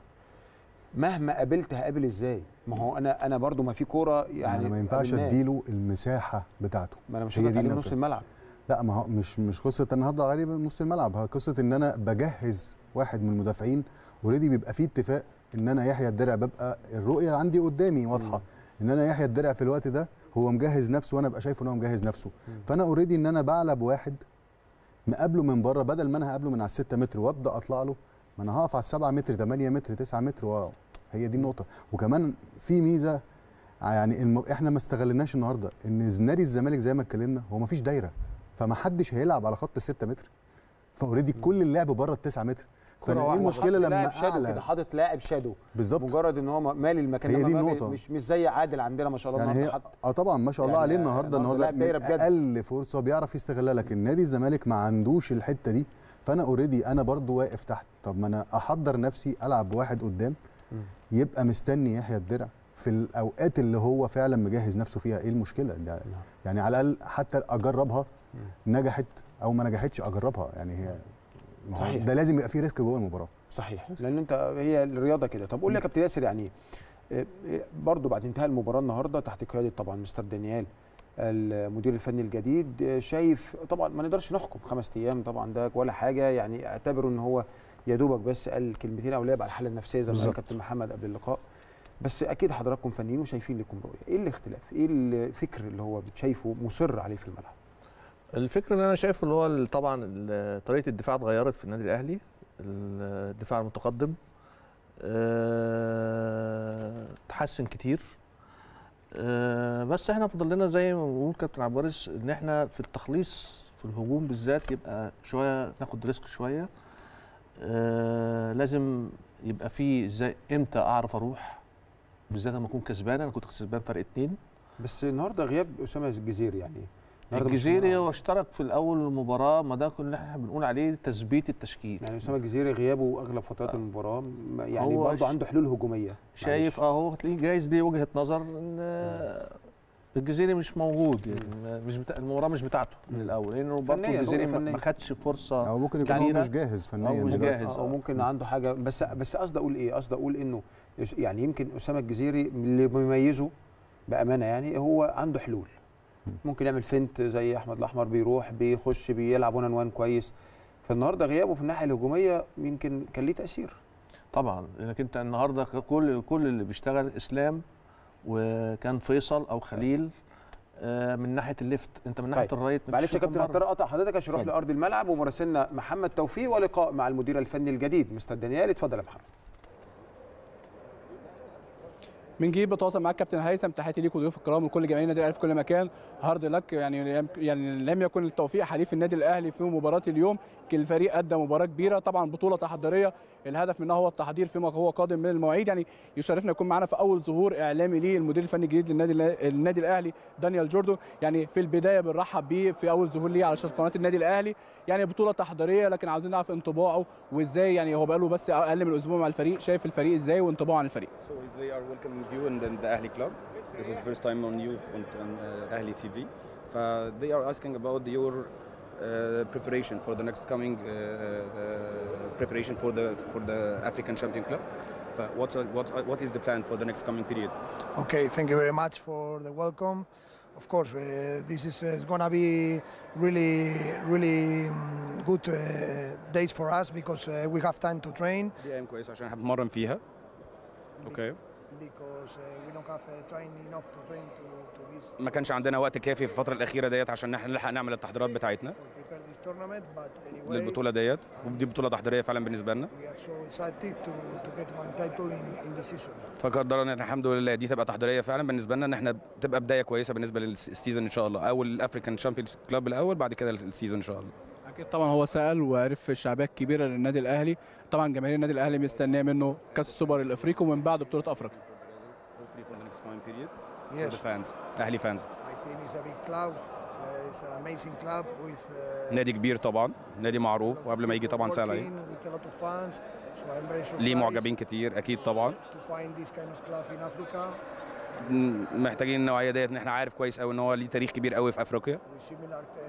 Speaker 1: مهما قابلت هقابل ازاي ما هو انا انا برضو ما في كوره يعني
Speaker 3: يعني ما ينفعش
Speaker 1: قابلناه.
Speaker 3: اديله المساحه بتاعته
Speaker 1: ما انا مش
Speaker 3: هي
Speaker 1: هضغط
Speaker 3: دي
Speaker 1: عليه من
Speaker 3: النقطة.
Speaker 1: نص الملعب
Speaker 3: لا ما هو مش مش قصه ان هضغط عليه من نص الملعب هي قصه ان انا بجهز واحد من المدافعين اوريدي بيبقى فيه اتفاق ان انا يحيى الدرع ببقى الرؤيه عندي قدامي واضحه ان انا يحيى الدرع في الوقت ده هو مجهز نفسه وانا ابقى شايفه ان هو مجهز نفسه فانا اوريدي ان انا بعلى بواحد مقابله من بره بدل ما انا هقابله من على الستة متر وابدا اطلع له ما انا هقف على السبعة متر 8 متر 9 متر ورا هي دي النقطه وكمان في ميزه يعني الم... احنا ما استغلناش النهارده ان نادي الزمالك زي ما اتكلمنا هو ما فيش دايره فما حدش هيلعب على خط الستة متر فاوريدي كل اللعب بره التسعة متر
Speaker 1: كرة
Speaker 3: فانا ايه
Speaker 1: واحدة
Speaker 3: المشكله
Speaker 1: حاطط
Speaker 3: لما
Speaker 1: لاعب شادو كده
Speaker 3: اعلى
Speaker 1: حاطط لاعب شادو
Speaker 3: بالظبط
Speaker 1: مجرد ان هو مالي المكان
Speaker 3: هي
Speaker 1: ده
Speaker 3: دي
Speaker 1: ما-
Speaker 3: النقطة.
Speaker 1: مش مش زي عادل عندنا ما شاء الله
Speaker 3: يعني
Speaker 1: النهارده
Speaker 3: هي
Speaker 1: حط
Speaker 3: اه طبعا ما شاء الله
Speaker 1: يعني
Speaker 3: عليه النهارده
Speaker 1: النهاردة
Speaker 3: النهارده
Speaker 1: لاعب دايرة
Speaker 3: من
Speaker 1: بجد.
Speaker 3: اقل فرصه بيعرف يستغلها لكن نادي الزمالك ما عندوش الحته دي فانا اوريدي انا برضو واقف تحت طب ما انا احضر نفسي العب بواحد قدام يبقى مستني يحيى الدرع في الاوقات اللي هو فعلا مجهز نفسه فيها ايه المشكله ده يعني على الاقل حتى اجربها نجحت او ما نجحتش اجربها يعني هي ما هو
Speaker 1: صحيح.
Speaker 3: ده لازم يبقى فيه ريسك جوه المباراه
Speaker 1: صحيح لان انت هي الرياضه كده طب قول لي يا كابتن ياسر يعني ايه إيه برضو بعد انتهاء المباراه النهارده تحت قياده طبعا مستر دانيال المدير الفني الجديد آه، شايف طبعا ما نقدرش نحكم خمس ايام طبعا ده ولا حاجه يعني اعتبروا ان هو يا دوبك بس قال كلمتين او لعب على الحاله النفسيه زي ما قال
Speaker 2: بالظبط.
Speaker 1: كابتن محمد قبل اللقاء بس اكيد حضراتكم فنيين وشايفين لكم رؤيه ايه الاختلاف ايه الفكر اللي هو شايفه مصر عليه في الملعب
Speaker 2: الفكر اللي انا شايفه اللي هو ال- طبعا ال- طريقه الدفاع اتغيرت في النادي الاهلي الدفاع المتقدم آه، اتحسن كتير آه، بس احنا فضل لنا زي ما بيقول كابتن عبد الوارث ان احنا في التخليص في الهجوم بالذات يبقى شويه ناخد ريسك شويه آه، لازم يبقى في ازاي امتى اعرف اروح بالذات لما اكون كسبان انا كنت كسبان فرق اتنين
Speaker 1: بس النهارده غياب اسامه الجزيري يعني النهاردة مش
Speaker 2: الجزيري
Speaker 1: معاه.
Speaker 2: هو اشترك في الاول المباراه ما ده كل اللي احنا بنقول عليه تثبيت التشكيل
Speaker 1: يعني اسامه الجزيري غيابه اغلب فترات المباراه ما- يعني
Speaker 2: هو
Speaker 1: برضه
Speaker 2: ش-
Speaker 1: عنده حلول هجوميه
Speaker 2: شايف
Speaker 1: معلش.
Speaker 2: اه هو تلاقيه جايز ليه وجهه نظر ان آه، الجزيري مش موجود يعني مش بتا... المباراه مش بتاعته من الاول لانه برضه
Speaker 1: فنياً،
Speaker 2: الجزيري
Speaker 1: رؤية
Speaker 2: ما
Speaker 1: فنية.
Speaker 2: ما خدش فرصه
Speaker 3: او ممكن يكون هو
Speaker 2: كبيرة.
Speaker 3: مش جاهز فنيا
Speaker 2: أو مش
Speaker 3: دلوقتي.
Speaker 2: جاهز.
Speaker 1: او ممكن عنده حاجه بس بس قصدي اقول ايه قصدي اقول انه يس- يعني يمكن اسامه الجزيري اللي بيميزه بامانه يعني هو عنده حلول ممكن يعمل فنت زي احمد الاحمر بيروح بيخش بيلعب وان وان كويس فالنهارده غيابه في الناحيه الهجوميه يمكن كان ليه تاثير
Speaker 2: طبعا لانك انت النهارده كل كل اللي بيشتغل اسلام وكان فيصل او خليل آه، من ناحيه الليفت انت من ناحيه
Speaker 1: طيب.
Speaker 2: الرايت مفيش
Speaker 1: معلش يا
Speaker 2: شوط من
Speaker 1: كابتن
Speaker 2: بره.
Speaker 1: هضطر اقطع حضرتك عشان نروح
Speaker 3: اتفضل.
Speaker 1: لارض الملعب ومراسلنا محمد توفيق ولقاء مع المدير الفني الجديد مستر دانيال اتفضل يا محمد
Speaker 4: من جديد بتواصل معاك كابتن هيثم تحياتي ليك وضيوف الكرام وكل جماهير النادي الاهلي في كل مكان هارد لك يعني لم- يعني لم يكن التوفيق حليف النادي الاهلي في مباراه اليوم يمكن الفريق ادى مباراه كبيره طبعا بطوله تحضيريه الهدف منها هو التحضير فيما هو قادم من المواعيد يعني يشرفنا يكون معانا في اول ظهور اعلامي ليه المدير الفني الجديد للنادي النادي الاهلي دانيال جوردو يعني في البدايه بنرحب بيه في اول ظهور ليه على شاشه قناه النادي الاهلي يعني بطوله تحضيريه لكن عاوزين نعرف انطباعه وازاي يعني هو بقاله بس اقل من اسبوع مع الفريق شايف الفريق ازاي وانطباعه عن الفريق
Speaker 6: So they are welcoming you in the, in the Ahli club. This is first time on you on, on uh, Ahli TV. ف they are asking about your uh, preparation for the next coming uh, uh, preparation for the for the African Champion Club. ف what's what what is the plan for the next coming period?
Speaker 7: Okay, thank you very much for the welcome. Of course, uh, this is uh, going to be really, really um, good uh, days for us because uh, we have time to train.
Speaker 6: دي ايام كويسه عشان احنا بنتمرن فيها. اوكي.
Speaker 7: Because uh, we don't have uh, train enough to train to, to this
Speaker 6: ما كانش عندنا وقت كافي في الفتره الاخيره ديت عشان احنا نلحق نعمل التحضيرات بتاعتنا
Speaker 7: for prepare this tournament. But anyway,
Speaker 6: للبطوله ديت ودي بطوله تحضيريه فعلا بالنسبه لنا.
Speaker 7: we are so excited to, to get one title in, in this season.
Speaker 6: فقدرنا ان الحمد لله دي تبقى تحضيريه فعلا بالنسبه لنا ان احنا تبقى بدايه كويسه بالنسبه للسيزون ان شاء الله او الافريكان شامبيون كلاب الاول بعد كده السيزون ان شاء الله
Speaker 4: اكيد طبعا هو سال وعرف الشعبيه الكبيره للنادي الاهلي طبعا جماهير النادي الاهلي مستنيه منه كاس السوبر الافريقي ومن بعده بطوله افريقيا
Speaker 6: hopefully for the next coming period for
Speaker 7: Yes,
Speaker 6: the fans اهلي fans
Speaker 7: I think it's a big club. Uh, it's an amazing club with uh,
Speaker 6: نادي كبير طبعا نادي معروف وقبل ما يجي طبعا سال عليه
Speaker 7: working with a lot of fans. So I'm very surprised
Speaker 6: ليه معجبين كتير اكيد طبعا
Speaker 7: to find this kind of club in Africa
Speaker 6: م- محتاجين النوعيه ديت ان احنا عارف كويس قوي ان هو ليه تاريخ كبير قوي في افريقيا
Speaker 7: with similar uh,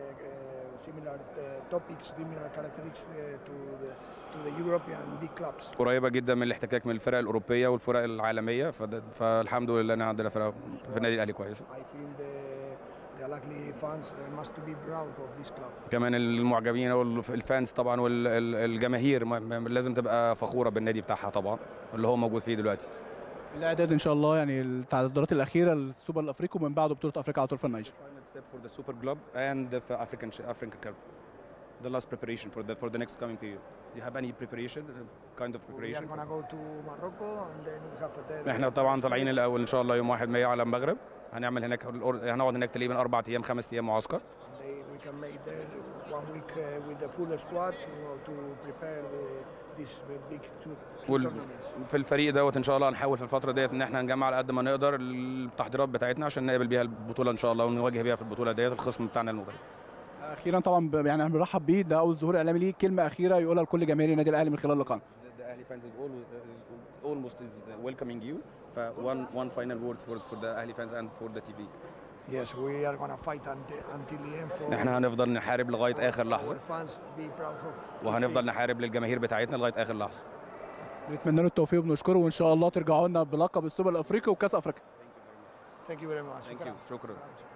Speaker 7: uh, similar uh, topics, similar characteristics uh, to the to the European big clubs.
Speaker 6: قريبه جدا من الاحتكاك من الفرق الاوروبيه والفرق العالميه فده فالحمد لله ان عندنا فرق في النادي الاهلي كويسه
Speaker 7: I think the the Al-Ahly fans uh, must be proud of this club.
Speaker 6: كمان المعجبين او الفانز طبعا والجماهير لازم تبقى فخوره بالنادي بتاعها طبعا اللي هو موجود فيه دلوقتي
Speaker 4: الاعداد ان شاء الله يعني التعديلات الاخيره للسوبر الافريقي ومن بعده بطوله افريقيا على طول في النيجر
Speaker 6: final step for the super club and the African African Cup. The last preparation for the for the next coming period. Do you have any preparation, uh, kind of
Speaker 7: We are
Speaker 6: preparation?
Speaker 7: gonna go to Morocco and then we have a day.
Speaker 6: احنا طبعا طالعين الاول ان شاء الله يوم 1 مايو على المغرب هنعمل هناك الأور- هنقعد هناك تقريبا اربع ايام خمس ايام معسكر
Speaker 7: They, we can make there one week uh, with the full squad to, to prepare the, this big two, two
Speaker 6: وال-
Speaker 7: tournaments.
Speaker 6: في الفريق دوت ان شاء الله هنحاول في الفتره ديت ان احنا نجمع على قد ما نقدر التحضيرات بتاعتنا عشان نقابل بيها البطوله ان شاء الله ونواجه بيها في البطوله ديت الخصم بتاعنا المغرب
Speaker 4: اخيرا طبعا ب- يعني احنا بنرحب بيه ده اول ظهور اعلامي ليه كلمه اخيره يقولها لكل جماهير النادي الاهلي من خلال لقائنا
Speaker 6: The Ahli fans is always is almost is welcoming you. ف one one final word for for the Ahli fans and for the TV.
Speaker 7: Yes, we are gonna fight until, until the end for
Speaker 6: احنا هنفضل نحارب لغايه اخر لحظه
Speaker 7: our fans be proud of. this
Speaker 6: وهنفضل
Speaker 7: team.
Speaker 6: نحارب للجماهير بتاعتنا لغايه اخر لحظه
Speaker 4: بنتمنى له التوفيق وبنشكره وان شاء الله ترجعوا لنا بلقب السوبر الافريقي وكاس افريقيا
Speaker 7: Thank you very much.
Speaker 6: Thank you. شكرا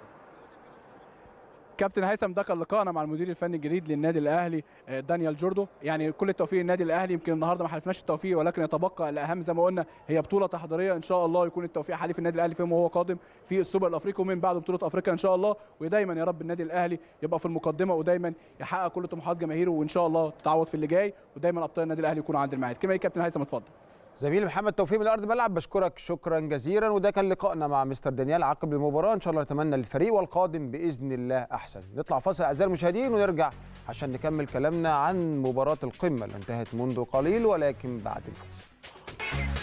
Speaker 4: كابتن هيثم ده كان لقائنا مع المدير الفني الجديد للنادي الاهلي آه، دانيال جوردو يعني كل التوفيق للنادي الاهلي يمكن النهارده ما حلفناش التوفيق ولكن يتبقى الاهم زي ما قلنا هي بطوله تحضيريه ان شاء الله يكون التوفيق حليف النادي الاهلي فيما هو قادم في السوبر الافريقي ومن بعد بطوله افريقيا ان شاء الله ودايما يا رب النادي الاهلي يبقى في المقدمه ودايما يحقق كل طموحات جماهيره وان شاء الله تتعوض في اللي جاي ودايما ابطال النادي الاهلي يكونوا عند الميعاد كما ايه كابتن هيثم اتفضل
Speaker 1: زميلي محمد توفيق من ارض الملعب بشكرك شكرا جزيلا وده كان لقائنا مع مستر دانيال عقب المباراه ان شاء الله نتمنى للفريق والقادم باذن الله احسن نطلع فاصل اعزائي المشاهدين ونرجع عشان نكمل كلامنا عن مباراه القمه اللي انتهت منذ قليل ولكن بعد الفاصل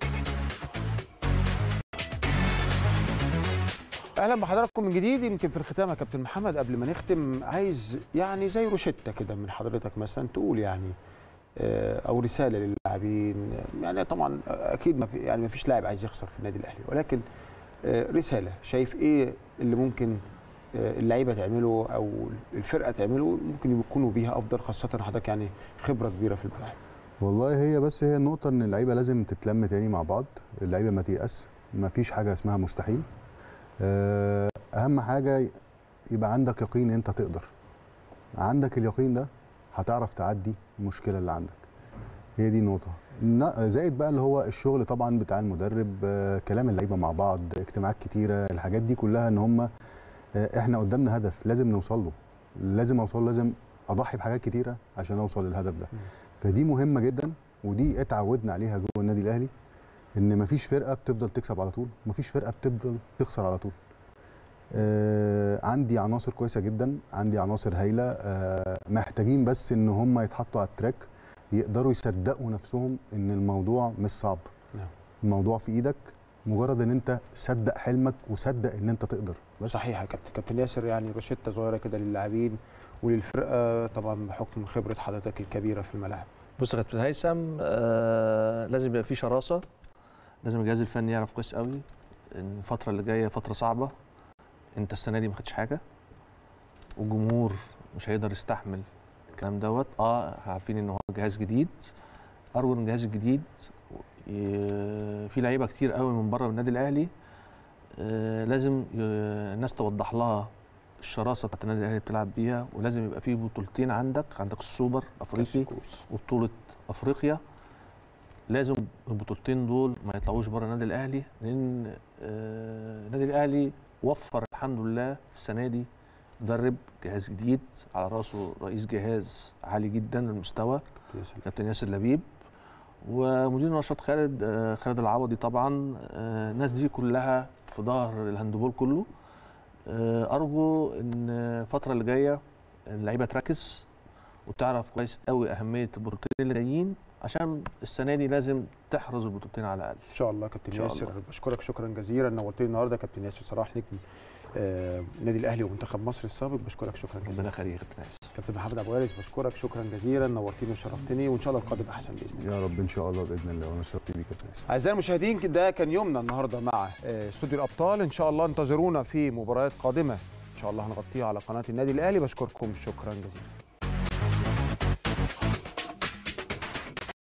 Speaker 1: اهلا بحضراتكم من جديد يمكن في الختام يا كابتن محمد قبل ما نختم عايز يعني زي روشته كده من حضرتك مثلا تقول يعني آه، او رساله للاعبين يعني طبعا اكيد ما في يعني ما فيش لاعب عايز يخسر في النادي الاهلي ولكن آه، رساله شايف ايه اللي ممكن آه، اللعيبه تعمله او الفرقه تعمله ممكن يكونوا بيها افضل خاصه حضرتك يعني خبره كبيره في الملاعب
Speaker 3: والله هي بس هي النقطة إن اللعيبة لازم تتلم تاني مع بعض، اللعيبة ما تيأس، ما فيش حاجة اسمها مستحيل. آه، أهم حاجة يبقى عندك يقين أنت تقدر. عندك اليقين ده هتعرف تعدي المشكلة اللي عندك. هي دي النقطة. نا- زائد بقى اللي هو الشغل طبعا بتاع المدرب آه، كلام اللعيبه مع بعض اجتماعات كتيره الحاجات دي كلها ان هم آه، احنا قدامنا هدف لازم نوصل له لازم اوصل لازم اضحي بحاجات كتيره عشان اوصل للهدف ده فدي مهمه جدا ودي اتعودنا عليها جوه النادي الاهلي ان مفيش فرقه بتفضل تكسب على طول مفيش فرقه بتفضل تخسر على طول آه عندي عناصر كويسه جدا عندي عناصر هايله آه محتاجين بس ان هم يتحطوا على التراك يقدروا يصدقوا نفسهم ان الموضوع مش صعب
Speaker 1: نعم.
Speaker 3: الموضوع في ايدك مجرد ان انت صدق حلمك وصدق ان انت تقدر بس
Speaker 1: صحيح يا كابتن كابتن ياسر يعني روشته صغيره كده للاعبين وللفرقه طبعا بحكم خبره حضرتك الكبيره في الملاعب
Speaker 2: بص يا كابتن هيثم آه لازم يبقى في شراسه لازم الجهاز الفني يعرف كويس قوي ان الفتره اللي جايه فتره صعبه انت السنه دي ما خدتش حاجه والجمهور مش هيقدر يستحمل الكلام دوت اه عارفين ان هو جهاز جديد ارجو ان الجهاز الجديد ي- في لعيبه كتير قوي من بره النادي الاهلي آه لازم ي- الناس توضح لها الشراسه بتاعت النادي الاهلي بتلعب بيها ولازم يبقى في بطولتين عندك عندك السوبر افريقي وبطوله افريقيا لازم البطولتين دول ما يطلعوش بره النادي الاهلي لان آه، النادي الاهلي وفر الحمد لله السنه دي مدرب جهاز جديد على راسه رئيس جهاز عالي جدا المستوى كابتن ياسر لبيب ومدير النشاط خالد آه، خالد العوضي طبعا آه، الناس دي كلها في ظهر الهاندبول كله آه، ارجو ان الفتره اللي جايه اللعيبه تركز وتعرف كويس قوي اهميه البطولتين اللي جايين عشان السنه دي لازم تحرز البطولتين على الاقل
Speaker 1: ان شاء الله كابتن
Speaker 2: إن شاء
Speaker 1: ياسر
Speaker 2: الله.
Speaker 1: بشكرك شكرا جزيلا نورتني النهارده كابتن ياسر صلاح نجم آه، النادي الاهلي ومنتخب مصر السابق بشكرك شكرا
Speaker 2: ربنا
Speaker 1: جزيلا
Speaker 2: يخليك يا كابتن عايز
Speaker 1: كابتن محمد ابو وارث بشكرك شكرا جزيلا نورتني وشرفتني وان شاء الله القادم احسن باذن الله
Speaker 3: يا رب ان شاء الله باذن الله وانا شرفت بيك يا كابتن ياسر.
Speaker 1: اعزائي المشاهدين ده كان يومنا النهارده مع آه، استوديو الابطال ان شاء الله انتظرونا في مباريات قادمه ان شاء الله هنغطيها على قناه النادي الاهلي بشكركم شكرا جزيلا